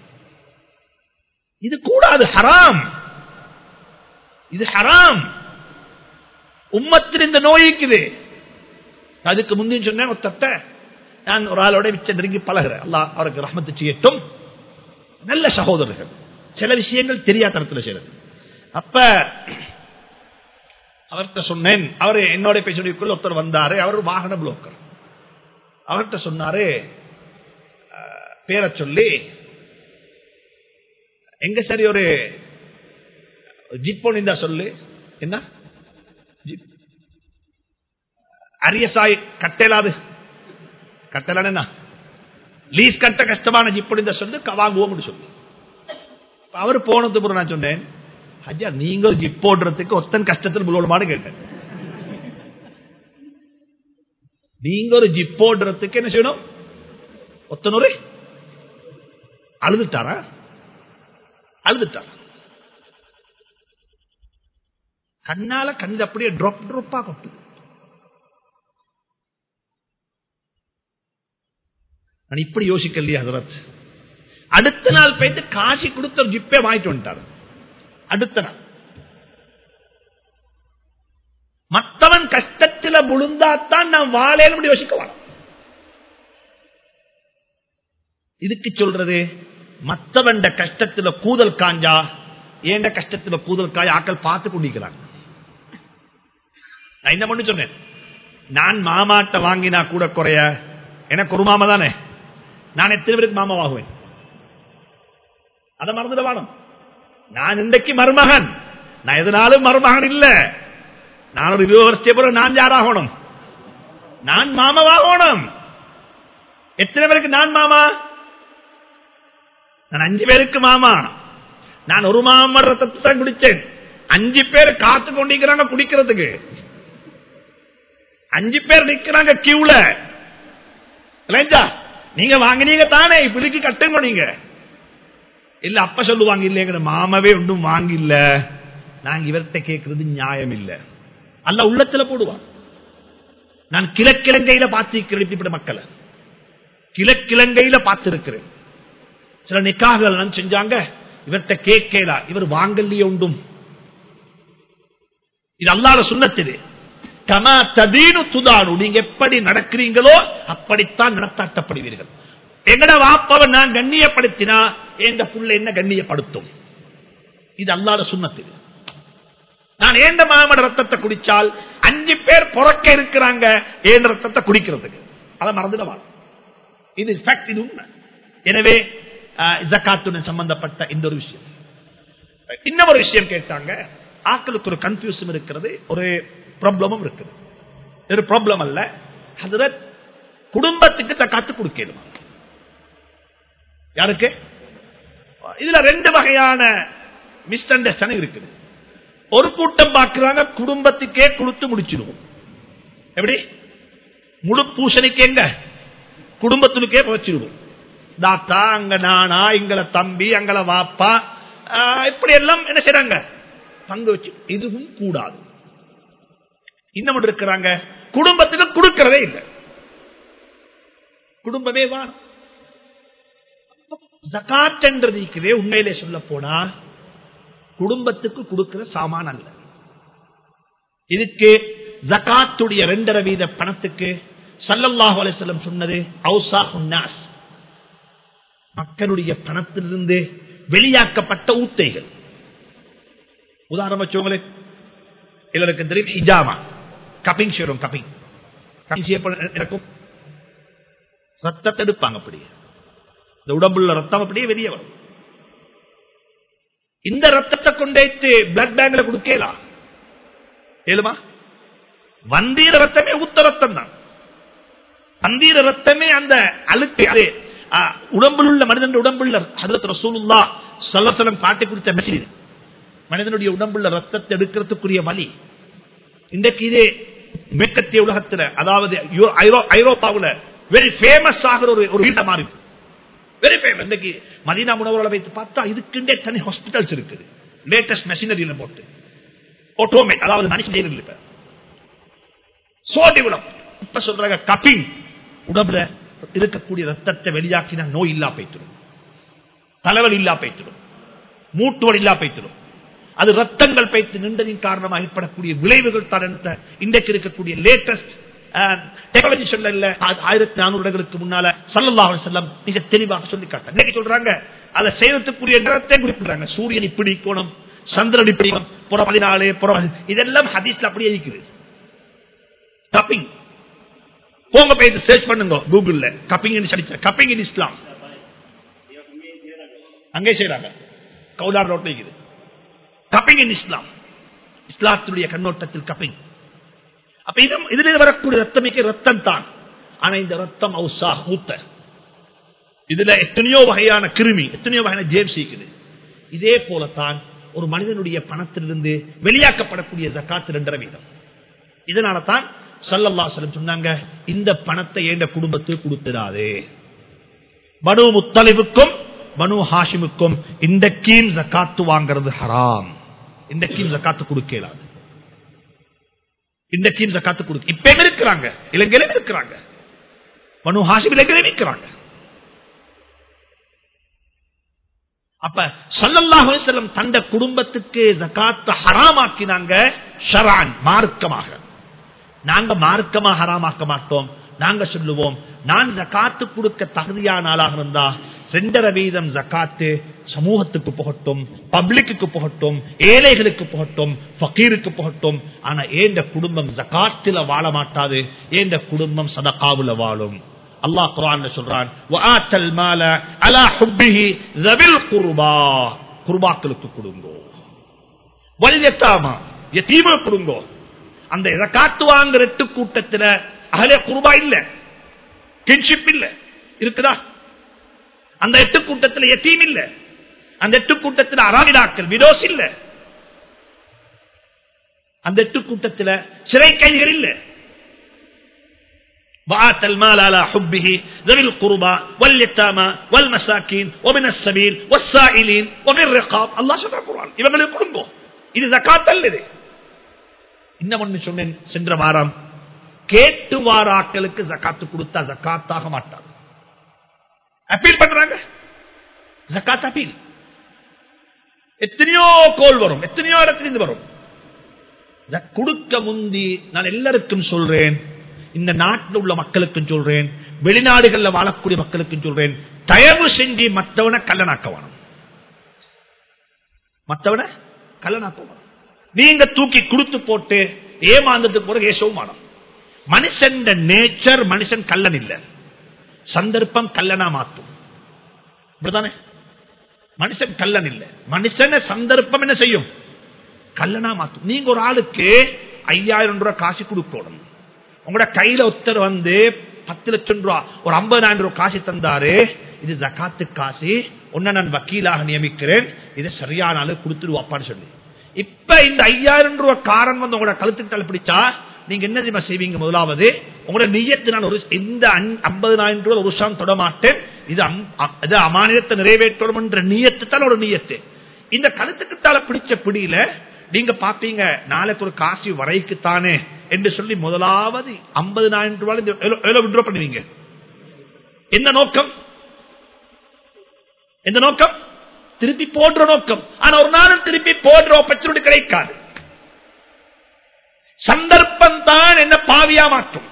இது கூடாது ஹராம் இது ஹராம் உம்மத்தில் இந்த நோய் இருக்குது அதுக்கு முந்தின சொன்ன ஒத்தத்தை நான் ஒரு ஆளோட மிச்ச நெருங்கி பழகிறேன் அல்லாஹ் அவருக்கு ரஹ்மத்து செய்யட்டும் நல்ல சகோதரர்கள் சில விஷயங்கள் தெரியாதனத்தில் செய்யறது அப்ப அவர்கிட்ட சொன்னேன் அவர் என்னோட பேசுறதுக்குள்ள ஒருத்தர் வந்தாரு அவர் வாகன புரோக்கர் அவர்கிட்ட சொன்னாரு அஹ், பேரை சொல்லி எங்க சரி ஒரு ஜிப் ஒன்று இருந்தா சொல்லு என்ன ஜிப் அரியசாய் கட்டலாது கட்டலான என்ன லீஸ் கட்ட கஷ்டமான ஜிப் ஒன்று இருந்தா சொல்லு க- வாங்குவோம்னு சொல்லு அப்ப அவர் போனது பிறகு நான் சொன்னேன் ஐயா நீங்க ஜிப் போடுறதுக்கு ஒத்தன் கஷ்டத்தில் புலோடமானு கேட்டேன் நீங்க ஒரு ஜிப் போடுறதுக்கு என்ன செய்யணும் ஒத்தனூரு அழுதுட்டாரா அழுதுட்டாரா கண்ணால கண்ணு அப்படியே ட்ராப் ட்ராப்பா கொட்டு நான் இப்படி யோசிக்கலையா ஹசரத் அடுத்த நாள் போயிட்டு காசி கொடுத்த ஒரு ஜிப்பே வாங்கிட்டு வந்துட்டாரு அடுத்த நாள் மற்றவன் கஷ்டத்துல விழுந்தாத்தான் நான் வாழையில யோசிக்க வேணும் இதுக்கு சொல்றது மற்றவன் கஷ்டத்துல கூதல் காஞ்சா ஏண்ட கஷ்டத்துல கூதல் காய ஆக்கள் பார்த்து குடிக்கிறாங்க நான் என்ன பண்ணி சொன்னேன் நான் மாமாட்ட வாங்கினா கூட குறைய எனக்கு ஒரு மாமா தானே நான் எத்தனை பேருக்கு மாமா வாங்குவேன் அதை மறந்துட வேணும் நான் இன்றைக்கு மருமகன் நான் எதனாலும் மருமகன் இல்ல நான் ஒரு இருபது வருஷத்தை போல நான் யாராகணும் நான் மாமாவாகணும் எத்தனை பேருக்கு நான் மாமா நான் அஞ்சு பேருக்கு மாமா நான் ஒரு மாமா ரத்தத்தை தான் குடிச்சேன் அஞ்சு பேர் காத்து கொண்டிருக்கிறாங்க குடிக்கிறதுக்கு அஞ்சு பேர் நிக்கிறாங்க கியூல இல்லையா நீங்க வாங்கினீங்க தானே இப்படிக்கு கட்டுங்க நீங்க இல்ல அப்ப சொல்லுவாங்க இல்லைங்கிற மாமாவே ஒன்றும் வாங்கில்ல நாங்க இவர்கிட்ட கேட்கறது நியாயம் இல்ல அல்ல உள்ளத்துல போடுவான் நான் கிழக்கிழங்கையில பார்த்திருக்கிறேன் இப்படிப்பட்ட மக்களை கிழக்கிழங்கையில பார்த்திருக்கிறேன் சில நிக்காகள் எல்லாம் செஞ்சாங்க இவர்கிட்ட கேட்கலா இவர் வாங்கலையே உண்டும் இது அல்லாத சுண்ணத்திது கமா ததீனு துதானு நீங்க எப்படி நடக்கிறீங்களோ அப்படித்தான் நடத்தாட்டப்படுவீர்கள் எங்கட வாப்பாவை நான் கண்ணியப்படுத்தினா எந்த புள்ள என்ன கண்ணியப்படுத்தும் இது அல்லாத சுண்ணத்திது நான் ஏண்ட மாமட ரத்தத்தை குடிச்சால் அஞ்சு பேர் புறக்க இருக்கிறாங்க ஏன் ரத்தத்தை குடிக்கிறதுக்கு அதை மறந்துடவான் இது fact, இது உண்மை எனவே அஹ், ஜக்காத்துடன் சம்பந்தப்பட்ட இந்த ஒரு விஷயம் இன்னொரு விஷயம் கேட்டாங்க ஆக்களுக்கு ஒரு கன்ஃபியூஷன் இருக்கிறது ஒரு ப்ராப்ளமும் இருக்குது ஒரு ப்ராப்ளம் அல்ல அதுல குடும்பத்துக்கு தக்காத்து கொடுக்கணும் யாருக்கு இதுல ரெண்டு வகையான மிஸ் அண்டர்ஸ்டாண்டிங் இருக்குது ஒரு கூட்டம் பார்க்கிறாங்க குடும்பத்துக்கே கொடுத்து முடிச்சிடுவோம் எப்படி முழு பூசணிக்கு எங்க குடும்பத்தினுக்கே வச்சிருவோம் தாத்தா அங்க நானா எங்களை தம்பி அங்கள வாப்பா ஆஹ், இப்படி எல்லாம் என்ன செய்றாங்க பங்கு வச்சு இதுவும் கூடாது இன்னும் ஒன்று இருக்கிறாங்க குடும்பத்துக்கு கொடுக்கிறதே இல்லை குடும்பமே வா ஜகாத் என்றது இருக்குதே உண்மையிலே சொல்ல போனா குடும்பத்துக்கு கொடுக்கிற சாமான் அல்ல இதுக்கு ஜகாத்துடைய ரெண்டரை வீத பணத்துக்கு சல்லல்லாஹு அலைஹிஸ்ஸலாம் சொன்னது அவுசா உன்னாஸ் மக்களுடைய பணத்திலிருந்து வெளியாக்கப்பட்ட ஊத்தைகள் உதாரணம் வச்சவங்களே எல்லாருக்கு தெரியும் இஜாமா கப்பிங் செய்யறோம் கப்பிங் கப்பிங் செய்யப்பட இருக்கும் ரத்தத்தை எடுப்பாங்க அப்படியே இந்த உடம்புள்ள ரத்தம் அப்படியே வெளியே வரும் இந்த ரத்தத்தை கொண்டேத்து பிளட் பேங்க்ல கொடுக்கலாம் ஏழுமா வந்தீர ரத்தமே ஊத்த ரத்தம் தான் வந்தீர ரத்தமே அந்த அழுக்கு அது ஆ, உடம்பில் உள்ள மனிதனுடைய உடம்புள்ள ஹதரத் ரசூலுல்லா சொல்லசலம் காட்டி கொடுத்த மெசேஜ் மனிதனுடைய உடம்புள்ள ரத்தத்தை எடுக்கிறதுக்குரிய வழி இன்றைக்கு இதே மேற்கத்திய உலகத்துல அதாவது யோ- ஐரோ- ஐரோப்பாவுல வெரி ஃபேமஸ் ஆகிற ஒரு ஒரு வீட்டை மாறி வெரி ஃபேமஸ் இன்னைக்கு மதீனா முனவர்களை வைத்து பார்த்தா இதுக்குண்டே தனி ஹாஸ்பிட்டல்ஸ் இருக்குது லேட்டஸ்ட் மெஷினரியில போட்டு ஆட்டோமேட் அதாவது மனுஷன் செய்யறது இப்ப சோடி உடம்பு இப்ப சொல்றாங்க கப்பிங் உடம்புல இருக்கக்கூடிய ரத்தத்தை வெளியாக்கினா நோய் இல்லா போய்த்திடும் தலைவலி இல்லா போய்த்திடும் மூட்டுவல் இல்லா போய்த்திடும் அது ரத்தங்கள் பைத்து நின்றதின் காரணமாக ஏற்படக்கூடிய விளைவுகள் தான் என்ற இன்றைக்கு இருக்கக்கூடிய லேட்டஸ்ட் டெக்னாலஜி சொல்ல இல்ல ஆயிரத்தி நானூறு இடங்களுக்கு முன்னால சல்லல்லாஹு அலைஹி வஸல்லம் மிக தெளிவாக சொல்லி காட்ட இன்னைக்கு சொல்றாங்க அதை செய்யறதுக்குரிய நேரத்தை குறிப்பிடுறாங்க சூரியன் இப்படி கோணம் சந்திரன் இப்படி கோணம், புற பதினாலு புற பதி- இதெல்லாம் ஹதீஸ்ல அப்படியே இருக்குது கப்பிங் போங்க போய் சர்ச் பண்ணுங்க கூகுள்ல கப்பிங் அடிச்ச கப்பிங் இன் இஸ்லாம் அங்கே செய்யறாங்க கவுதார் ரோட்ல இருக்குது கப்பிங் இன் இஸ்லாம் இஸ்லாத்தினுடைய கண்ணோட்டத்தில் கப்பிங் அப்ப இது இதுல வரக்கூடிய ரத்தமிக்க ரத்தம் தான் ஆனா இந்த ரத்தம் அவுசா மூத்த இதுல எத்தனையோ வகையான கிருமி எத்தனையோ வகையான ஜேம்ஸ் இருக்குது இதே போலத்தான் ஒரு மனிதனுடைய பணத்திலிருந்து வெளியாக்கப்படக்கூடிய ஜக்காத்து ரெண்டரை வீதம் இதனால தான் சல்லல்லா சொல்லம் சொன்னாங்க இந்த பணத்தை ஏண்ட குடும்பத்துக்கு கொடுத்துடாதே பனு முத்தலிவுக்கும் பனு ஹாஷிமுக்கும் இந்த கீம் ஜக்காத்து வாங்குறது ஹராம் இந்த கீம் ஜக்காத்து கொடுக்கலாது இந்த கீம் ஜக்காத்து கொடுக்க இப்ப இருக்கிறாங்க இலங்கையில இருக்கிறாங்க பனு ஹாஷிம் இலங்கையில இருக்கிறாங்க அப்ப சல்லல்லாஹு அலைஹி வஸல்லம் தந்த குடும்பத்துக்கு ஜகாத் ஹராமாக்கினாங்க ஷரான் மார்க்கமாக நாங்க மார்க்கமா ஹராமாக்க மாட்டோம் நாங்க சொல்லுவோம் நான் ஜகாத்து கொடுக்க தகுதியான ஆளாக இருந்தா ரெண்டரை வீதம் ஜகாத்து சமூகத்துக்கு போகட்டும் பப்ளிக்கு போகட்டும் ஏழைகளுக்கு போகட்டும் ஃபக்கீருக்கு போகட்டும் ஆனா ஏந்த குடும்பம் ஜகாத்துல வாழ மாட்டாது ஏந்த குடும்பம் சதகாவுல வாழும் அல்லாஹ் குர்ஆன்ல சொல்றான் வஆத்தல் மால அலா ஹுப்பிஹி ذوில் குர்பா குர்பாக்களுக்கு கொடுங்கோ வலியத்தாமா யதீம கொடுங்கோ அந்த ஜகாத் வாங்குற எட்டு கூட்டத்துல அகலே குர்பா இல்ல கின்ஷிப் இல்ல இருக்குதா அந்த எட்டு கூட்டத்துல யதீம் இல்ல அந்த எட்டு கூட்டத்துல அராமிடாக்கள் விரோஸ் இல்ல அந்த எட்டு கூட்டத்துல சிறை கைதிகள் இல்லை وآت المال على حبه ذوي القربى واليتامى والمساكين ومن السبيل والسائلين ومن الرقاب الله சொல்ற குர்ஆன் இவங்களுக்கு கொடுங்கோ இது ஜகாத் அல்ல இது இன்னும் ஒண்ணு சொன்னேன் சென்ற வாரம் கேட்டு வாராக்களுக்கு ஜகாத்து கொடுத்தா ஜகாத்தாக மாட்டாங்க அப்பீல் பண்றாங்க ஜகாத் அப்பீல் எத்தனையோ கோல் வரும் எத்தனையோ இடத்திலிருந்து வரும் ஜ- கொடுக்க முந்தி நான் எல்லாருக்கும் சொல்றேன் இந்த நாட்டில் உள்ள மக்களுக்கும் சொல்றேன் வெளிநாடுகள்ல வாழக்கூடிய மக்களுக்கும் சொல்றேன் தயவு செஞ்சு மற்றவனை கல்லனாக்க வேணும் மற்றவனை கல்லனாக்க வேணும் நீங்க தூக்கி கொடுத்து போட்டு ஏமாந்ததுக்கு பிறகு ஏசவும் வேணும் மனுஷன் நேச்சர் மனுஷன் கல்லன் இல்ல சந்தர்ப்பம் கல்லனா மாத்தும் இப்படிதானே மனுஷன் கல்லன் இல்ல மனுஷன சந்தர்ப்பம் என்ன செய்யும் கல்லனா மாத்தும் நீங்க ஒரு ஆளுக்கு ஐயாயிரம் ரூபாய் காசு கொடுக்கணும் உங்களோட கையில ஒருத்தர் வந்து பத்து லட்சம் ரூபாய் ஒரு ஐம்பதாயிரம் ரூபாய் காசு தந்தாரு இது ஜக்காத்து காசு உன்னை நான் வக்கீலாக நியமிக்கிறேன் இதை சரியான ஆளு கொடுத்துருவாப்பான்னு சொல்லி இப்ப இந்த ஐயாயிரம் ரூபாய் காரன் வந்து உங்களோட கழுத்துக்கு தலை பிடிச்சா நீங்க என்ன தெரியுமா செய்வீங்க முதலாவது உங்களோட நீயத்து நான் ஒரு இந்த ஐம்பதாயிரம் ரூபாய் ஒரு வருஷம் தொட மாட்டேன் இது அம்- அ- இது அமானியத்தை நிறைவேற்றணும் என்ற நீயத்து தான் ஒரு நீயத்து இந்த கழுத்துக்கு தலை பிடிச்ச பிடியில நீங்க பாப்பீங்க நாளைக்கு ஒரு காசு வரைக்குத்தானே என்று சொல்லி முதலாவது ஐம்பதாயிரம் ரூபாய் எவ்வளவு விட்ரோ பண்ணுவீங்க என்ன நோக்கம் எந்த நோக்கம் திருப்பி போடுற நோக்கம் ஆனா ஒரு நாளும் திருப்பி போடுற opportunity கிடைக்காது சந்தர்ப்பம் தான் என்ன பாவியா மாற்றும்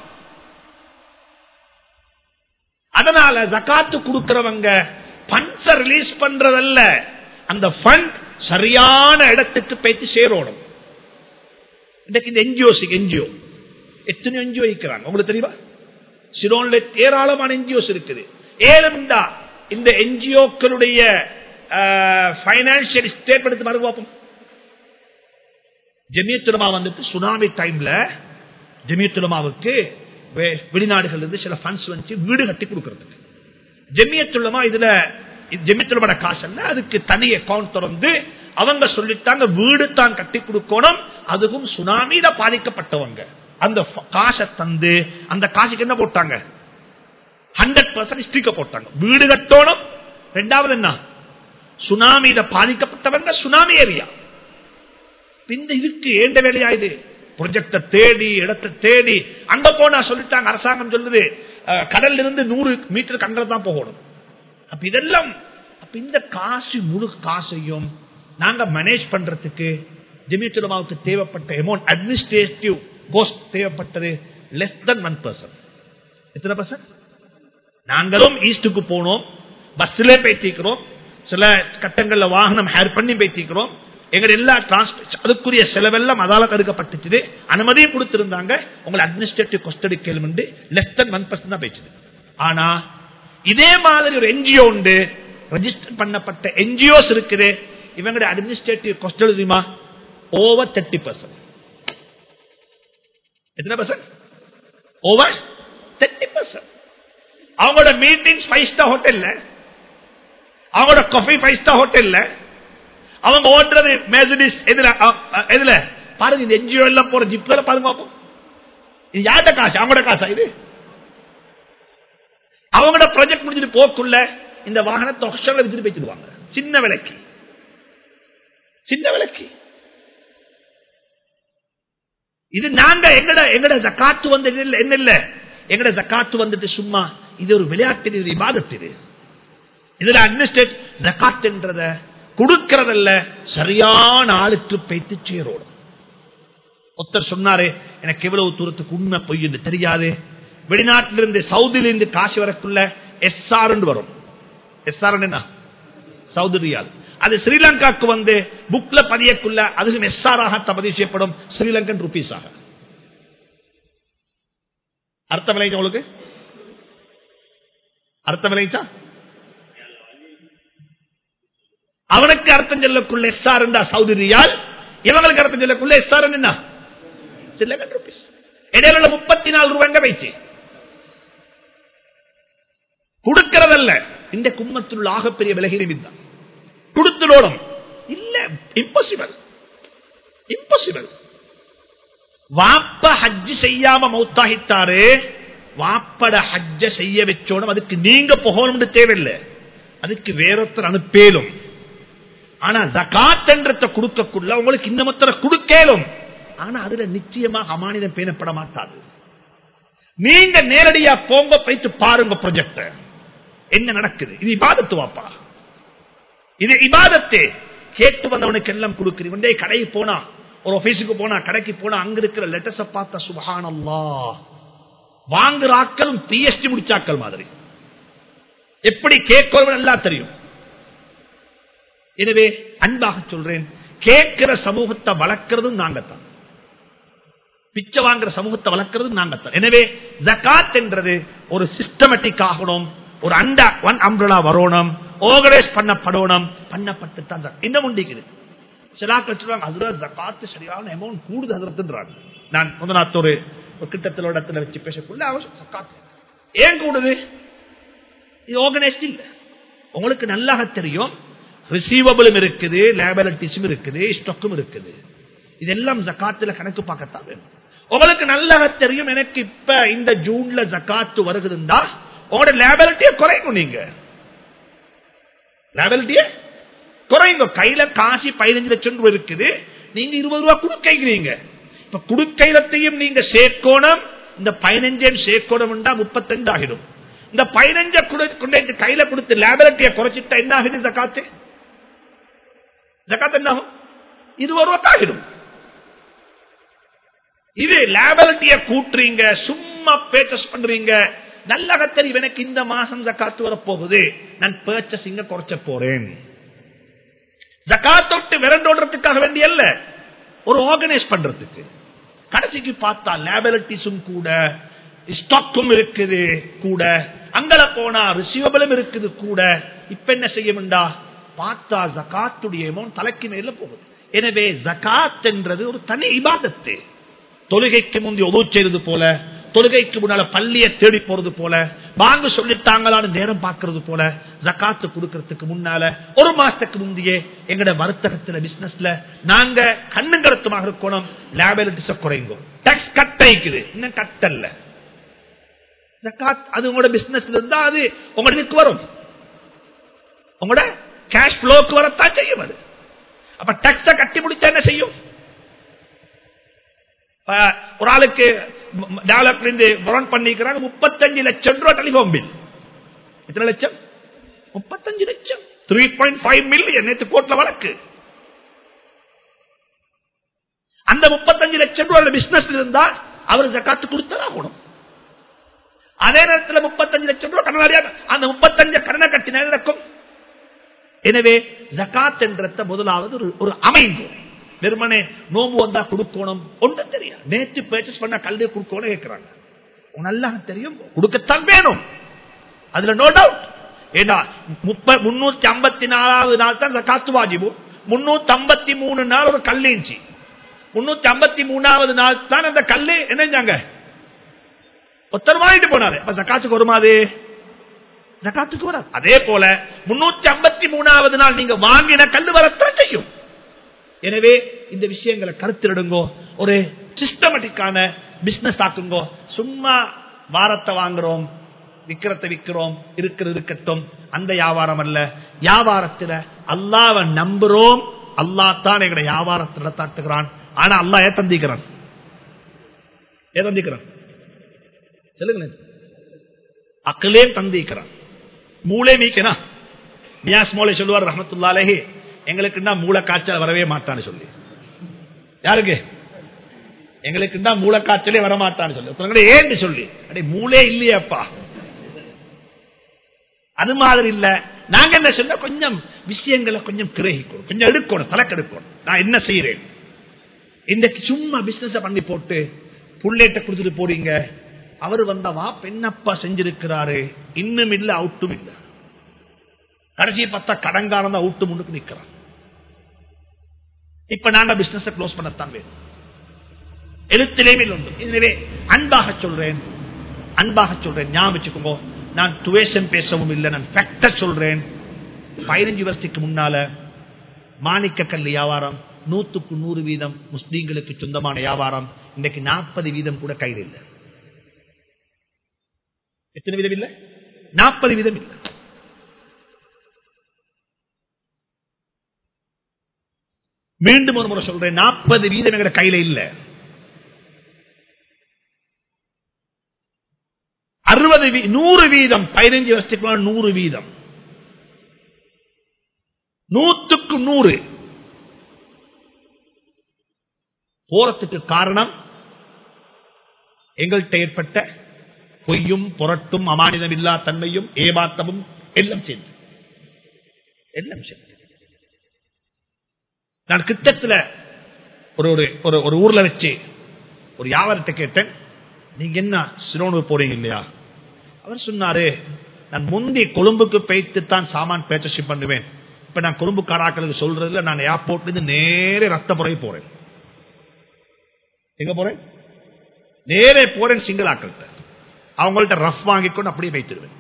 அதனால ஜகாத்து கொடுக்கிறவங்க பண்ட்ஸ ரிலீஸ் பண்றதல்ல அந்த ஃபண்ட் சரியான இடத்துக்கு போயிட்டு சேரணும் இன்னைக்கு இந்த என்ஜிஓஸ் என்ஜிஓ எத்தனை என்ஜிஓ இருக்கிறாங்க உங்களுக்கு தெரியுமா சிரோன்ல ஏராளமான என்ஜிஓஸ் இருக்குது ஏழுண்டா இந்த என்ஜிஓக்களுடைய பைனான்சியல் ஸ்டேட் எடுத்து மறு பார்ப்போம் ஜமியத்துலமா வந்துட்டு சுனாமி டைம்ல ஜமியத்துலமாவுக்கு வெளிநாடுகள் இருந்து சில ஃபண்ட்ஸ் வந்து வீடு கட்டி கொடுக்கறதுக்கு ஜமியத்துலமா இதுல ஜமியத்துலமான காசு அல்ல அதுக்கு தனி அக்கௌண்ட் திறந்து அவங்க சொல்லிட்டாங்க வீடு தான் கட்டி கொடுக்கணும் அதுவும் சுனாமியில பாதிக்கப்பட்டவங்க அந்த ஃப- காசை தந்து அந்த காசுக்கு என்ன போட்டாங்க ஹண்ட்ரட் பர்சன்ட் ஸ்டிக்க போட்டாங்க வீடு கட்டணும் ரெண்டாவது என்ன சுனாமியில பாதிக்கப்பட்டவங்க சுனாமி ஏரியா இந்த இதுக்கு ஏண்ட வேலையா இது ப்ரொஜெக்ட தேடி இடத்தை தேடி அங்க போனா சொல்லிட்டாங்க அரசாங்கம் சொல்லுது அஹ், கடல்ல இருந்து நூறு மீட்டருக்கு அங்க தான் போகணும் அப்ப இதெல்லாம் அப்ப இந்த காசு முழு காசையும் நாங்க மேனேஜ் பண்றதுக்கு ஜெமியத்துலமாவுக்கு தேவைப்பட்ட அமௌண்ட் அட்மினிஸ்ட்ரேட்டிவ் கோஸ்ட் தேவைப்பட்டது லெஸ் than ஒன் பர்சன்ட் எத்தனை பர்சன்ட் நாங்களும் ஈஸ்டுக்கு போனோம் பஸ்ல பேத்திக்கிறோம் சில கட்டங்கள்ல வாகனம் ஹேர் பண்ணி பேத்திக்கிறோம் எங்க எல்லா டிரான்ஸ்போர்ட் அதுக்குரிய செலவெல்லாம் அதால தடுக்கப்பட்டுச்சு அனுமதியும் கொடுத்திருந்தாங்க உங்களை அட்மினிஸ்ட்ரேட்டிவ் கொஸ்டடி கேள்வி லெஸ் than ஒன் பர்சன்ட் தான் பேச்சுது ஆனா இதே மாதிரி ஒரு என்ஜிஓ உண்டு ரெஜிஸ்டர் பண்ணப்பட்ட என்ஜிஓஸ் இருக்குது இவங்களுடைய அட்மினிஸ்ட்ரேட்டிவ் கொஸ்டடி தெரியுமா ஓவர் தேர்ட்டி பர்சன்ட் எத்தனை பர்சன்ட் ஓவர் தேர்ட்டி பர்சன்ட் அவங்களோட மீட்டிங்ஸ் ஃபைவ் ஸ்டார் ஹோட்டல்ல அவங்களோட காஃபி ஃபைவ் ஸ்டார் ஹோட்டல்ல அவங்க ஓட்டுறது மெர்சிடிஸ் எதுல அ- அ- எதுல பாருங்க இந்த என்ஜிஓ எல்லாம் போற ஜிப்ல பாருங்க பாப்போம் இது யார்கிட்ட காசு அவங்களோட காசா இது அவங்களோட ப்ராஜெக்ட் முடிஞ்சிட்டு போக்குள்ள இந்த வாகனத்தை ஒஷன்ல வச்சுட்டு போயிடுவாங்க சின்ன விலைக்கு சின்ன விலைக்கு இது நாங்க எங்கட எங்கட ஜக்காத்து வந்து இல்ல- என்ன இல்ல எங்கட ஜக்காத்து வந்துட்டு சும்மா இது ஒரு விளையாட்டு இது ஒரு இபாதத்து இது இதுல அட்மினிஸ்ட்ரேட் ஜக்காத் என்றத கொடுக்கறதல்ல சரியான ஆளுக்கு பைத்து சேரோடும் ஒருத்தர் சொன்னாரு எனக்கு எவ்வளவு தூரத்துக்கு உண்மை பொய் என்று தெரியாது வெளிநாட்டிலிருந்து சவுதியிலிருந்து காசு வரக்குள்ள எஸ்ஆர் வரும் எஸ்ஆர் என்ன சவுதி ரியால் அது ஸ்ரீலங்காக்கு வந்து புக்ல பதியக்குள்ள அதுவும் எஸ்ஆர் ஆக பதிவு செய்யப்படும் ஸ்ரீலங்கன் ருபீஸ் ஆக அர்த்தம் விளைச்சா உங்களுக்கு அர்த்தம் விளைச்சா அவனுக்கு அர்த்தம் சொல்லக்குள்ள எஸ்ஆர் என்றா சவுதி ரியால் இவங்களுக்கு அர்த்தம் சொல்லக்குள்ள எஸ்ஆர் என்ன ஸ்ரீலங்கன் ருபீஸ் இடையில உள்ள முப்பத்தி நாலு ரூபாய் வைச்சு கொடுக்கிறதல்ல இந்த கும்மத்தில் உள்ள ஆகப்பெரிய விலகினம் தான் கொடுத்துடணும் இல்ல இம்பாசிபிள் இம்பாசிபிள் வாப்ப ஹஜ் செய்யாம மௌத்தாகித்தாரு வாப்பட ஹஜ்ஜ செய்ய வச்சோடும் அதுக்கு நீங்க போகணும்னு தேவையில்லை அதுக்கு வேறொருத்தர் அனுப்பேலும் ஆனா ஜகாத் என்றத்தை கொடுக்கக்குள்ள உங்களுக்கு இந்த மொத்தர கொடுக்கலும் ஆனா அதுல நிச்சயமாக அமானிதம் பேணப்பட மாட்டாது நீங்க நேரடியா போங்க போயிட்டு பாருங்க ப்ரொஜெக்ட என்ன நடக்குது இது இபாதத்து வாப்பா இது இபாதத்து கேட்டு வந்தவனுக்கு எல்லாம் கொடுக்குறீங்க வந்து கடைக்கு போனா ஒரு ஆபீஸுக்கு போனா கடைக்கு போனா அங்க இருக்கிற லெட்டர்ஸ பார்த்த சுபஹானல்லா வாங்குற ஆக்களும் பிஎஸ்டி முடிச்சாக்கள் மாதிரி எப்படி கேட்கணும் எல்லாம் தெரியும் எனவே அன்பாக சொல்றேன் கேட்கிற சமூகத்தை வளர்க்கிறதும் நாங்கத்தான் பிச்சை வாங்குற சமூகத்தை வளர்க்கிறது நாங்கத்தான் எனவே ஜகாத் என்றது ஒரு சிஸ்டமேட்டிக் ஆகணும் ஒரு அண்டா ஒன் அம்ரலா வரணும் ஆர்கனைஸ் பண்ணப்படணும் பண்ணப்பட்டு தான் ஜக்- இன்னும் உண்டிக்குது சிலாக்கள் சொல்றாங்க அதுல ஜக்காத்து சரியான அமௌண்ட் கூடுது அதுன்றாங்க நான் முதலாத்த ஒரு ஒரு கிட்டத்தில் இடத்துல வச்சு பேசக்குள்ள அவர் ஜக்காத்து ஏன் கூடுது இது ஆர்கனைஸ்ட் இல்ல உங்களுக்கு நல்லாக தெரியும் ரிசீவபிளும் இருக்குது லேபலிட்டிஸும் இருக்குது ஸ்டாக்கும் இருக்குது இதெல்லாம் ஜக்காத்துல கணக்கு பார்க்கத்தான் வேணும் உங்களுக்கு நல்லாக தெரியும் எனக்கு இப்ப இந்த ஜூன்ல ஜக்காத்து வருகுதுண்டா உங்களோட லேபலிட்டிய குறைக்கும் நீங்க லேபலிட்டிய குறைங்க கையில காசி பதினஞ்சு லட்சம் ரூபாய் இருக்குது நீங்க இருபது ரூபாய் கொடுக்கிறீங்க இப்ப குடுக்கைலத்தையும் நீங்க சேர்க்கோணம் இந்த பதினஞ்சையும் சேர்க்கோணம் முப்பத்தஞ்சு ஆகிடும் இந்த பதினஞ்ச கொண்டு கையில கொடுத்து லேபலிட்டிய குறைச்சிட்டா என்ன ஆகுது ஜக்காத்து ஜக்காத்து என்ன ஆகும் இருபது ரூபாய் ஆகிடும் இது லேபலிட்டிய கூட்டுறீங்க சும்மா பேச்சஸ் பண்றீங்க நல்லக தெரியும் எனக்கு இந்த மாசம் ஜக்காத்து வரப்போகுது நான் பர்ச்சசிங்க குறைச்ச போறேன் ஜக்காத்தொட்டு விரண்டோடுறதுக்காக வேண்டிய அல்ல ஒரு ஆர்கனைஸ் பண்றதுக்கு கடைசிக்கு பார்த்தா லேபலிட்டிஸும் கூட ஸ்டாக்கும் இருக்குது கூட அங்கல போனா ரிசீவபிளும் இருக்குது கூட இப்ப என்ன செய்யமுண்டா பார்த்தா ஜக்காத்துடைய அமௌண்ட் தலைக்கு மேல போகுது எனவே ஜக்காத் என்றது ஒரு தனி இபாதத்து தொழுகைக்கு முந்தி உதவு செய்வது போல தொழுகைக்கு முன்னால பள்ளியை தேடி போறது போல வாங்க சொல்லிட்டாங்களான்னு நேரம் பார்க்கறது போல ஜக்காத்து கொடுக்கறதுக்கு முன்னால ஒரு மாசத்துக்கு முந்தையே எங்கட வர்த்தகத்துல பிசினஸ்ல நாங்க கண்ணுங்கரத்துமாக இருக்கணும் லேபிலிட்டிஸ குறைங்கும் டாக்ஸ் கட் ஆயிக்குது இன்னும் கட்டல்ல ஜக்காத் அது உங்களோட பிசினஸ்ல இருந்தா அது உங்களுக்கு வரும் உங்களோட கேஷ் ஃப்ளோக்கு வரத்தான் செய்யும் அது அப்ப டாக்ஸ கட்டி முடிச்சா என்ன செய்யும் ஒரு ஆளுக்கு டெவலப்ல இருந்து வரன் பண்ணிக்கிறாங்க முப்பத்தஞ்சு லட்சம் ரூபாய் டெலிபோன் பில் எத்தனை லட்சம் முப்பத்தஞ்சு லட்சம் த்ரீ பாயிண்ட் ஃபைவ் மில்லியன் நேற்று கோர்ட்ல வழக்கு அந்த முப்பத்தஞ்சு லட்சம் ரூபாய் பிசினஸ் இருந்தா அவர் ஜக்காத்து கொடுத்ததாகணும் அதே நேரத்தில் முப்பத்தஞ்சு லட்சம் ரூபாய் கடனாளியா அந்த முப்பத்தஞ்சு கடனை கட்டி நடக்கும் எனவே ஜக்காத் என்ற முதலாவது ஒரு ஒரு அமைப்பு வெறுமனே நோம்பு வந்தா கொடுக்கணும் ஒன்றும் தெரியும் நேற்று பர்ச்சேஸ் பண்ண கல்வி கொடுக்கணும் கேட்கிறாங்க நல்லா தெரியும் கொடுக்கத்தான் வேணும் அதுல நோ டவுட் ஏன்னா முப்ப முன்னூத்தி ஐம்பத்தி நாலாவது நாள் தான் ஜக்காத்து வாஜிபு முன்னூத்தி ஐம்பத்தி மூணு நாள் ஒரு கல்லிஞ்சி முன்னூத்தி ஐம்பத்தி மூணாவது நாள் தான் அந்த கல்லு என்னஞ்சாங்க ஒருத்தர் வாங்கிட்டு போனாரு அப்ப ஜக்காத்துக்கு வருமாது ஜக்காத்துக்கு வராது அதே போல முன்னூத்தி ஐம்பத்தி மூணாவது நாள் நீங்க வாங்கின கல்லு வரத்தான் செய்யும் எனவே இந்த விஷயங்களை கருத்திடுங்கோ ஒரு சிஸ்டமேட்டிக்கான பிசினஸ் ஆக்குங்கோ சும்மா வாரத்தை வாங்குறோம் விக்கிறத விக்கிறோம் இருக்கிறது இருக்கட்டும் அந்த வியாபாரம் அல்ல வியாபாரத்துல அல்லாவை நம்புறோம் அல்லா தான் எங்களுடைய வியாபாரத்தை நடத்தாட்டுகிறான் ஆனா அல்லா ஏ தந்திக்கிறான் ஏ தந்திக்கிறான் சொல்லுங்களேன் அக்கலே தந்திக்கிறான் மூளை மீக்கனா நியாஸ் மூளை சொல்லுவார் ரஹமத்துல்லாலே எங்களுக்குன்னா மூளை காய்ச்சல் வரவே மாட்டான்னு சொல்லி யாருக்கு எங்களுக்குன்னா மூளை காய்ச்சலே வரமாட்டான்னு சொல்லி ஏன்னு சொல்லி அடே மூளே இல்லையப்பா அது மாதிரி இல்ல நாங்க என்ன சொன்ன கொஞ்சம் விஷயங்களை கொஞ்சம் கிரகிக்கணும் கொஞ்சம் எடுக்கணும் தலைக்கெடுக்கணும் நான் என்ன செய்யறேன் இன்றைக்கு சும்மா பிசினஸ் பண்ணி போட்டு புள்ளேட்ட கொடுத்துட்டு போறீங்க அவர் வந்தவா பெண்ணப்பா செஞ்சிருக்கிறாரு இன்னும் இல்ல அவுட்டும் இல்ல கடைசி பார்த்தா கடங்காரன் தான் அவுட்டு முன்னுக்கு நிக்கிறான் இப்ப நாங்க பிசினஸ் க்ளோஸ் பண்ணத்தான் வேணும் எழுத்திலேயே உண்டு எனவே அன்பாக சொல்றேன் அன்பாக சொல்றேன் ஞாபகம் வச்சுக்கோங்க நான் துவேஷம் பேசவும் இல்லை நான் ஃபேக்ட சொல்றேன் பதினஞ்சு வருஷத்துக்கு முன்னால மாணிக்க கல் வியாபாரம் நூத்துக்கு நூறு வீதம் முஸ்லீம்களுக்கு சொந்தமான வியாபாரம் இன்னைக்கு நாற்பது வீதம் கூட கையில் இல்லை எத்தனை வீதம் இல்லை நாற்பது வீதம் இல்லை மீண்டும் ஒரு முறை சொல்றேன் நாற்பது வீதம் எங்க கையில இல்ல அறுபது நூறு வீதம் பதினஞ்சு வருஷத்துக்கு நூறு வீதம் நூத்துக்கு நூறு போறதுக்கு காரணம் எங்கள்கிட்ட ஏற்பட்ட பொய்யும் புரட்டும் அமானிதம் இல்லா தன்மையும் ஏமாத்தமும் எல்லாம் சேர்ந்து எல்லாம் சேர்ந்து நான் கிட்டத்தில் ஒரு ஒரு ஒரு ஊர்ல வச்சு ஒரு வியாபாரத்தை கேட்டேன் நீங்க என்ன சிரோனூர் போறீங்க இல்லையா அவர் சொன்னாரு நான் முந்தி கொழும்புக்கு பேய்த்து தான் சாமான் பேச்சர்ஷிப் பண்ணுவேன் இப்ப நான் கொழும்பு காராக்களுக்கு சொல்றதுல நான் ஏர்போர்ட்ல இருந்து நேரே ரத்தபுரை போறேன் எங்க போறேன் நேரே போறேன் சிங்கிள் ஆக்கள்கிட்ட அவங்கள்ட்ட ரஃப் வாங்கிக்கொண்டு அப்படியே வைத்திருவேன்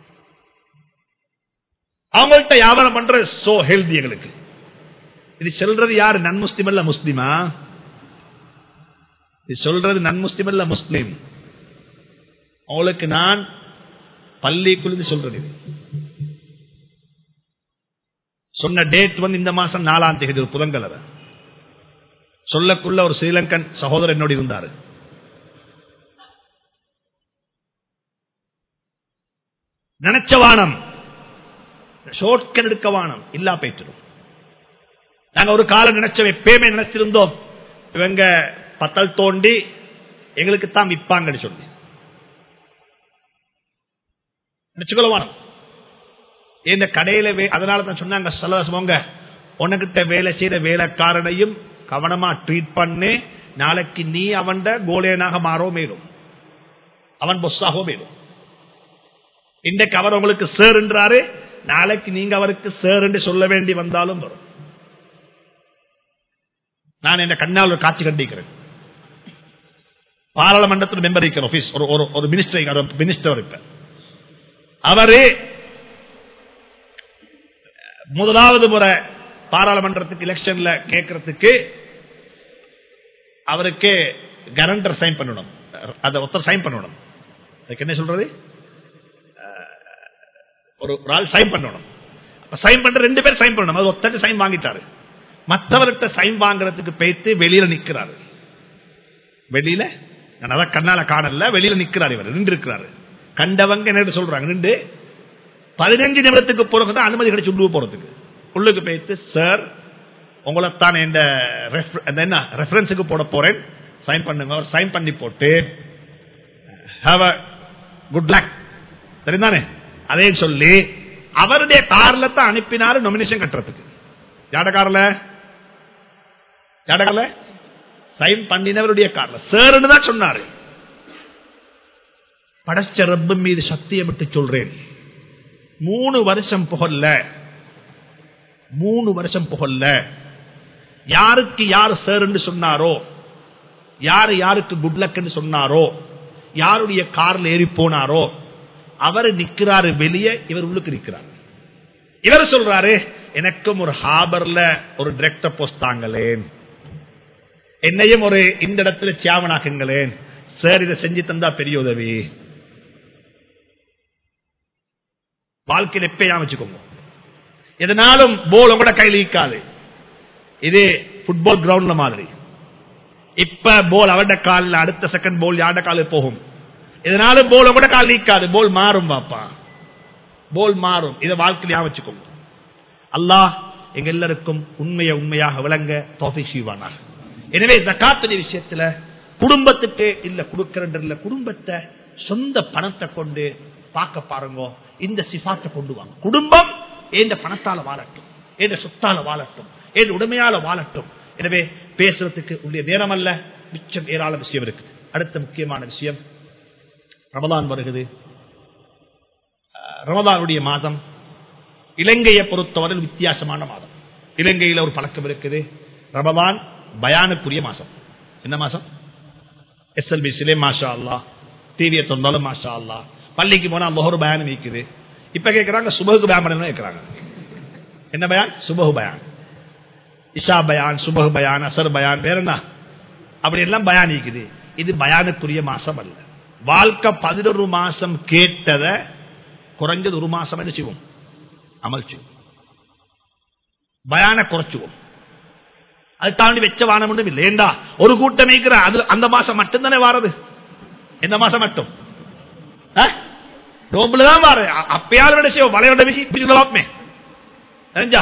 அவங்கள்ட்ட வியாபாரம் பண்ற சோ ஹெல்தி எங்களுக்கு இது சொல்றது யாரு நன் முஸ்லிம் அல்ல முஸ்லிமா இது சொல்றது நன் முஸ்லிம் அல்ல முஸ்லிம் அவளுக்கு நான் பள்ளிக்குள்ளது சொல்றது சொன்ன டேட் வந்து இந்த மாசம் நாலாம் தேதி ஒரு புதன்கிழமை சொல்லக்குள்ள ஒரு ஸ்ரீலங்கன் சகோதரர் என்னோடு இருந்தாரு நினைச்ச வானம் ஷோர்ட்கட் எடுக்க வானம் இல்லா போயிட்டு நாங்க ஒரு காலம் நினைச்சோம் எப்பயுமே நினைச்சிருந்தோம் இவங்க பத்தல் தோண்டி எங்களுக்கு தான் விற்பாங்கன்னு சொல்லி நினைச்சுக்கொள்ளவானம் இந்த கடையில அதனால தான் சொன்னாங்க சலவசமங்க உனக்கிட்ட வேலை செய்யற வேலைக்காரனையும் கவனமா ட்ரீட் பண்ணு நாளைக்கு நீ அவன் கோலேனாக மாறோ மேலும் அவன் பொஸ்ஸாகோ மேலும் இன்றைக்கு அவர் உங்களுக்கு சேர் என்றாரு நாளைக்கு நீங்க அவருக்கு சேர் என்று சொல்ல வேண்டி வந்தாலும் வரும் நான் என்ன கண்ணால் ஒரு காட்சி கண்டிக்கிறேன் பாராளுமன்றத்தில் மெம்பர் இருக்கிற ஆபீஸ் ஒரு ஒரு மினிஸ்டர் மினிஸ்டர் இருக்க அவரு முதலாவது முறை பாராளுமன்றத்துக்கு எலெக்ஷன்ல கேட்கறதுக்கு அவருக்கு கரண்டர் சைன் பண்ணணும் அதை ஒருத்தர் சைன் பண்ணணும் அதுக்கு என்ன சொல்றது ஒரு ஆள் சைன் பண்ணணும் சைன் பண்ற ரெண்டு பேர் சைன் பண்ணணும் அது ஒருத்தர் சைன் வாங்கிட்டாரு மற்றவர்கிட்ட சைன் வாங்குறதுக்கு பேத்து வெளியில நிக்கிறாரு வெளியில நான் அதான் கண்ணால காணல வெளியில நிக்கிறாரு இவர் நின்று இருக்கிறாரு கண்டவங்க என்ன சொல்றாங்க நின்று பதினஞ்சு நிமிடத்துக்கு போறதுக்கு அனுமதி கிடைச்சு உள்ளு போறதுக்கு உள்ளுக்கு போயிட்டு சார் உங்களைத்தான் என்ன ரெஃபரன்ஸுக்கு போட போறேன் சைன் பண்ணுங்க அவர் சைன் பண்ணி போட்டு ஹாவ் அ குட் லக் சரிதானே அதே சொல்லி அவருடைய கார்ல தான் அனுப்பினாரு நொமினேஷன் கட்டுறதுக்கு யாட கார்ல யாட கார்ல சைன் பண்ணினவருடைய கார்ல சேர்னு தான் சொன்னாரு படைச்ச ரப்பு மீது சத்தியம் விட்டு சொல்றேன் மூணு வருஷம் புகழ்ல மூணு வருஷம் புகழ்ல யாருக்கு யார் சேர்ன்னு சொன்னாரோ யாரு யாருக்கு குட் லக்னு சொன்னாரோ யாருடைய கார்ல ஏறி போனாரோ அவர் நிக்கிறாரு வெளியே இவர் உள்ளுக்கு நிக்கிறார் இவர் சொல்றாரு எனக்கும் ஒரு ஹாபர்ல ஒரு டிரெக்டர் போஸ்ட் தாங்களேன் என்னையும் ஒரு இந்த இடத்துல சியாமனாக்குங்களேன் சார் இதை செஞ்சு தந்தா பெரிய உதவி வாழ்க்கையில் எப்பயும் வச்சுக்கோங்க எதனாலும் போல் உங்களோட கையில் ஈக்காது இது புட்பால் கிரவுண்ட்ல மாதிரி இப்ப போல் அவருடைய காலில் அடுத்த செகண்ட் போல் யாருடைய காலில் போகும் இதனாலும் போல் கூட கால் நீக்காது போல் மாறும் பாப்பா போல் மாறும் இதை வாழ்க்கையில வச்சுக்கோங்க அல்லாஹ் எங்க எல்லாருக்கும் உண்மையை உண்மையாக விளங்க தோஃபி செய்வானாக எனவே ஜக்காத்துடைய விஷயத்துல குடும்பத்துக்கு இல்ல கொடுக்கறது இல்ல குடும்பத்தை சொந்த பணத்தை கொண்டு பார்க்க பாருங்க இந்த சிபாத்தை கொண்டு வாங்க குடும்பம் எந்த பணத்தால வாழட்டும் எந்த சொத்தால வாழட்டும் எந்த உடமையால வாழட்டும் எனவே பேசுறதுக்கு உள்ள நேரம் அல்ல மிச்சம் ஏராள விஷயம் இருக்குது அடுத்த முக்கியமான விஷயம் ரமதான் வருகிறது ரமதானுடைய மாதம் இலங்கையை பொறுத்தவரை வித்தியாசமான மாதம் இலங்கையில் ஒரு பழக்கம் இருக்குது ரமதான் பயானுக்குரிய மாசம் என்ன மாசம் எஸ்எல்பி சிலே மாஷா அல்லா டிவியை தந்தாலும் மாஷா அல்லா பள்ளிக்கு போனா மொஹர் பயான் நீக்குது இப்ப கேட்கிறாங்க சுபகுக்கு பயான் பண்ணணும் கேட்கிறாங்க என்ன பயான் சுபகு பயான் இஷா பயான் சுபகு பயான் அசர் பயான் வேற என்ன அப்படி எல்லாம் பயான் நீக்குது இது பயானுக்குரிய மாசம் அல்ல வாழ்க்கை பதினொரு மாசம் கேட்டத குறைஞ்சது ஒரு மாசம் என்ன செய்வோம் அமல் செய்வோம் பயான குறைச்சுவோம் அது தாண்டி வெச்ச வானம் ஒன்றும் இல்லை ஏண்டா ஒரு கூட்டம் வைக்கிற அது அந்த மாசம் மட்டும்தானே வாரது எந்த மாசம் மட்டும் நோம்புலதான் வாரு அப்பயாலும் விட செய்வோம் வளையோட விஷயம் தெரிஞ்சா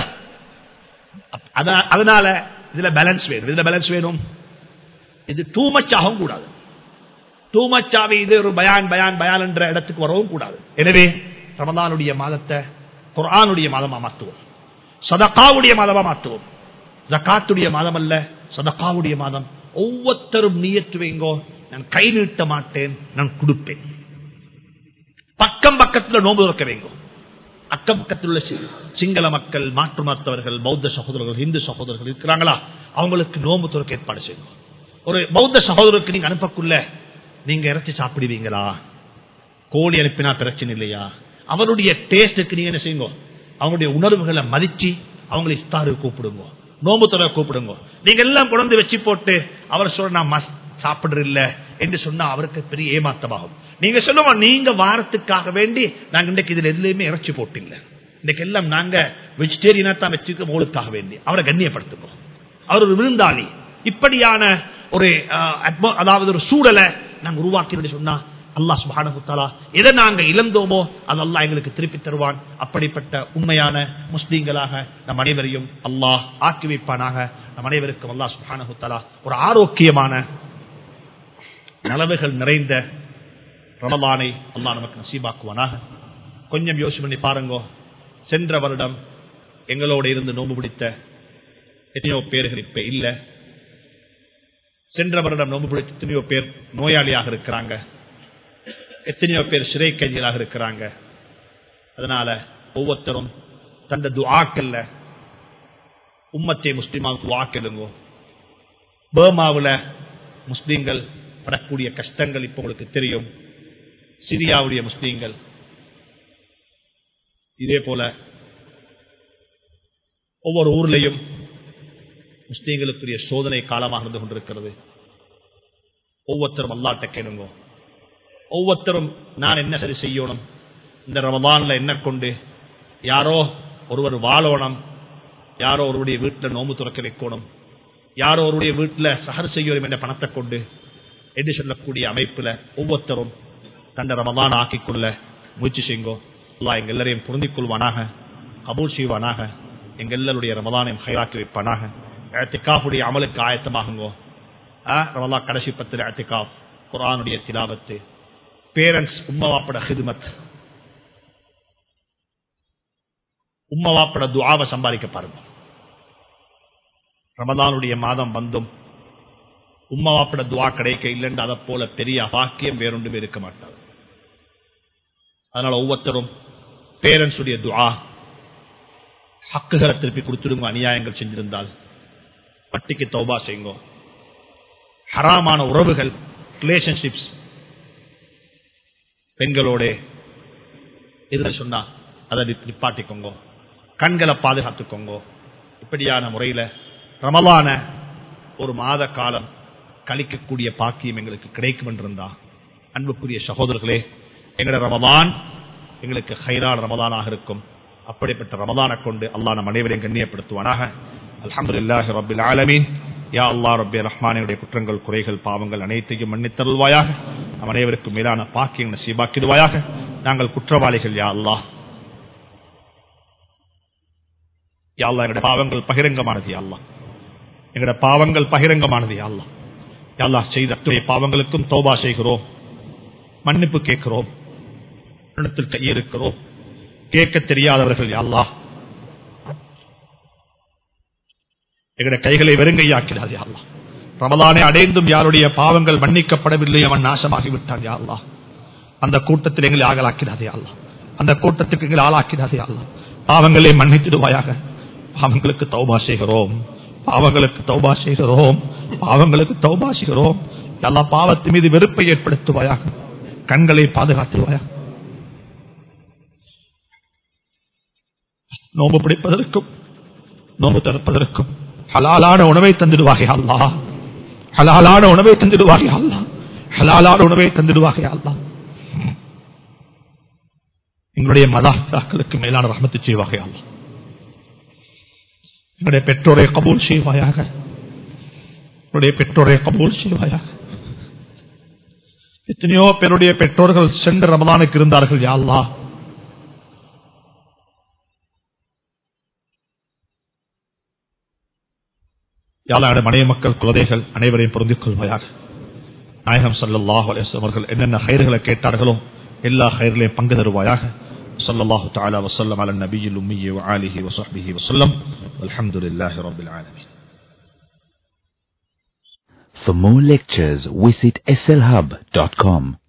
அதனால இதுல பேலன்ஸ் வேணும் இதுல பேலன்ஸ் வேணும் இது டூ மச் ஆகவும் கூடாது டூ மச்சாவே இது ஒரு பயான் பயான் பயான் என்ற இடத்துக்கு வரவும் கூடாது எனவே ரமதானுடைய மாதத்தை குரானுடைய மாதமா மாற்றுவோம் சதக்காவுடைய மாதமா மாற்றுவோம் ஜக்காத்துடைய மாதம் அல்ல சதக்காவுடைய மாதம் ஒவ்வொருத்தரும் நீயத்து வைங்கோ நான் கை நீட்ட மாட்டேன் நான் கொடுப்பேன் பக்கம் பக்கத்தில் நோம்பு துறக்க வைங்கோ அக்கம் பக்கத்தில் உள்ள சிங்கள மக்கள் மாற்று மருத்துவர்கள் பௌத்த சகோதரர்கள் இந்து சகோதரர்கள் இருக்கிறாங்களா அவங்களுக்கு நோம்பு துறக்க ஏற்பாடு செய்யும் ஒரு பௌத்த சகோதரருக்கு நீங்க அனுப்பக்குள்ள நீங்க இறைச்சி சாப்பிடுவீங்களா கோழி அனுப்பினா பிரச்சனை இல்லையா அவருடைய டேஸ்டுக்கு நீங்க என்ன செய்யுங்க அவங்களுடைய உணர்வுகளை மதிச்சு அவங்களை இஸ்தாரு கூப்பிடுங்க நோம்பு தொலை கூப்பிடுங்க நீங்க எல்லாம் குழந்தை வச்சு போட்டு அவர் சொல்ற நான் மஸ் சாப்பிடுற இல்ல என்று சொன்னா அவருக்கு பெரிய ஏமாத்தமாகும் நீங்க சொல்லுவோம் நீங்க வாரத்துக்காக வேண்டி நாங்க இன்றைக்கு இதுல எதுலையுமே இறைச்சி போட்டில்ல இன்னைக்கு எல்லாம் நாங்க வெஜிடேரியனா தான் வச்சுக்க உங்களுக்காக வேண்டி அவரை கண்ணியப்படுத்துவோம் அவர் ஒரு விருந்தாளி இப்படியான ஒரு அதாவது ஒரு சூழலை நாங்க உருவாக்கி சொன்னா அல்லா சுபானகுத்தாலா எதை நாங்க இழந்தோமோ அது அல்லா எங்களுக்கு திருப்பி தருவான் அப்படிப்பட்ட உண்மையான முஸ்லீம்களாக நம் அனைவரையும் அல்லாஹ் ஆக்கி வைப்பானாக நம் அனைவருக்கும் அல்லா சுபானகுத்தாலா ஒரு ஆரோக்கியமான நலவுகள் நிறைந்த ரமலானை அல்லா நமக்கு நசீபாக்குவானாக கொஞ்சம் யோசனை பண்ணி பாருங்க சென்ற வருடம் எங்களோட இருந்து நோம்பு பிடித்த எத்தனையோ பேர்கள் இப்ப இல்ல சென்ற வருடம் நோம்பு பிடித்த எத்தனையோ பேர் நோயாளியாக இருக்கிறாங்க எத்தனையோ பேர் சிறை கைதிகளாக இருக்கிறாங்க அதனால ஒவ்வொருத்தரும் தந்த துவாக்கல்ல உம்மத்தை முஸ்லிமாவுக்கு வாக்கெடுங்கோ பேர்மாவில் முஸ்லீம்கள் படக்கூடிய கஷ்டங்கள் இப்போ உங்களுக்கு தெரியும் சிரியாவுடைய முஸ்லீம்கள் இதே போல ஒவ்வொரு ஊர்லையும் முஸ்லீம்களுக்குரிய சோதனை காலமாக இருந்து கொண்டிருக்கிறது ஒவ்வொருத்தரும் அல்லாட்ட கேளுங்க ஒவ்வொருத்தரும் நான் என்ன சரி செய்யணும் இந்த ரமதான்ல என்ன கொண்டு யாரோ ஒருவர் வாழணும் யாரோ ஒருவருடைய வீட்டில் நோம்பு துறக்க வைக்கணும் யாரோ ஒருவருடைய வீட்டில் சஹர் செய்யணும் என்ற பணத்தை கொண்டு என்று சொல்லக்கூடிய அமைப்புல ஒவ்வொருத்தரும் தந்த ரமதான் ஆக்கிக் கொள்ள முயற்சி செய்யுங்கோ அல்லா எங்க எல்லாரையும் பொருந்திக் கொள்வானாக கபூல் செய்வானாக எங்க எல்லாருடைய ரமதானையும் ஹைராக்கி வைப்பானாக திக்காவுடைய அமலுக்கு ஆயத்தமாகுங்கோ ரமலா கடைசி பத்தில் அத்திகாஃப் குரானுடைய திலாவத்து பேரண்ட்ஸ் உம்மவாப்பட ஹிதுமத் உம்மவாப்பட துவாவை சம்பாதிக்க பாருங்க ரமதானுடைய மாதம் வந்தும் உம்மவாப்பட துவா கிடைக்க இல்லைன்னு அதை போல பெரிய பாக்கியம் வேறொன்றுமே இருக்க மாட்டார் அதனால ஒவ்வொருத்தரும் பேரண்ட்ஸ் உடைய துவா ஹக்குகளை திருப்பி கொடுத்துடுங்க அநியாயங்கள் செஞ்சிருந்தால் வட்டிக்கு தௌபா செய்யுங்க ஹராமான உறவுகள் ரிலேஷன்ஷிப்ஸ் பெண்களோட எதிர சொன்னா அதை நிப்பாட்டிக்கோங்க கண்களை பாதுகாத்துக்கோங்க இப்படியான முறையில ரமலான ஒரு மாத காலம் கழிக்கக்கூடிய பாக்கியம் எங்களுக்கு கிடைக்கும் என்றிருந்தா அன்புக்குரிய சகோதரர்களே எங்களோட ரமதான் எங்களுக்கு ஹைரான் ரமதானாக இருக்கும் அப்படிப்பட்ட ரமதானை கொண்டு அல்லாஹ் நம் அனைவரையும் கண்ணியப்படுத்துவானாக அல்ஹம்துலில்லாஹி ரப்பில் ஆலமீன் யா அல்லாஹ் ரப்பி ரஹ்மானுடைய குற்றங்கள் குறைகள் பாவங்கள் அனைத்தையும் மன்னித்தருள்வாயாக நம் அனைவருக்கும் மேலான பாக்கியம் நசீபாக்கிடுவாயாக நாங்கள் குற்றவாளிகள் யா அல்லாஹ் யா அல்லாஹ் எங்களுடைய பாவங்கள் பகிரங்கமானது யா அல்லாஹ் எங்களுடைய பாவங்கள் பகிரங்கமானது யா அல்லாஹ் யா அல்லாஹ் செய்த அத்துணை பாவங்களுக்கும் தௌபா செய்கிறோம் மன்னிப்பு கேட்கிறோம் இடத்தில் கையிருக்கிறோம் கேட்க தெரியாதவர்கள் யா அல்லாஹ் எங்களுடைய கைகளை வெறுங்கையாக்கிறார் யா அல்லாஹ் ரமலானை அடைந்தும் யாருடைய பாவங்கள் மன்னிக்கப்படவில்லை அவன் நாசமாகிவிட்டான் யா அல்லாஹ் அந்த கூட்டத்தில் எங்களை ஆகலாக்கிறாதே அல்லா அந்த கூட்டத்துக்கு எங்களை ஆளாக்கிறாதே அல்லா பாவங்களை மன்னித்திடுவாயாக பாவங்களுக்கு தௌபா செய்கிறோம் பாவங்களுக்கு தௌபா செய்கிறோம் பாவங்களுக்கு தௌபா செய்கிறோம் எல்லா பாவத்து மீது வெறுப்பை ஏற்படுத்துவாயாக கண்களை பாதுகாத்துவாயாக நோம்பு பிடிப்பதற்கும் நோம்பு திறப்பதற்கும் ஹலாலான உணவை தந்துடுவாக அல்லா ஹலாலான உணவை தந்துடுவாக அல்லா ஹலாலான உணவை தந்துடுவாக அல்லா எங்களுடைய மதாக்களுக்கு மேலான ரஹமத்து செய்வாக அல்லா எங்களுடைய பெற்றோரை கபூல் செய்வாயாக என்னுடைய பெற்றோரை கபூல் செய்வாயாக எத்தனையோ பேருடைய பெற்றோர்கள் சென்ற ரமதானுக்கு இருந்தார்கள் யாழ்லா யாழாட மனைய மக்கள் குழந்தைகள் அனைவரையும் பொருந்திக் கொள்வாயாக நாயகம் சல்லாஹ் அலேஸ்லம் அவர்கள் என்னென்ன ஹயர்களை கேட்டார்களோ எல்லா ஹயர்களையும் பங்கு தருவாயாக صلى الله تعالى وسلم على النبي الأمي وآله وصحبه وسلم والحمد لله رب العالمين For more lectures, visit slhub.com.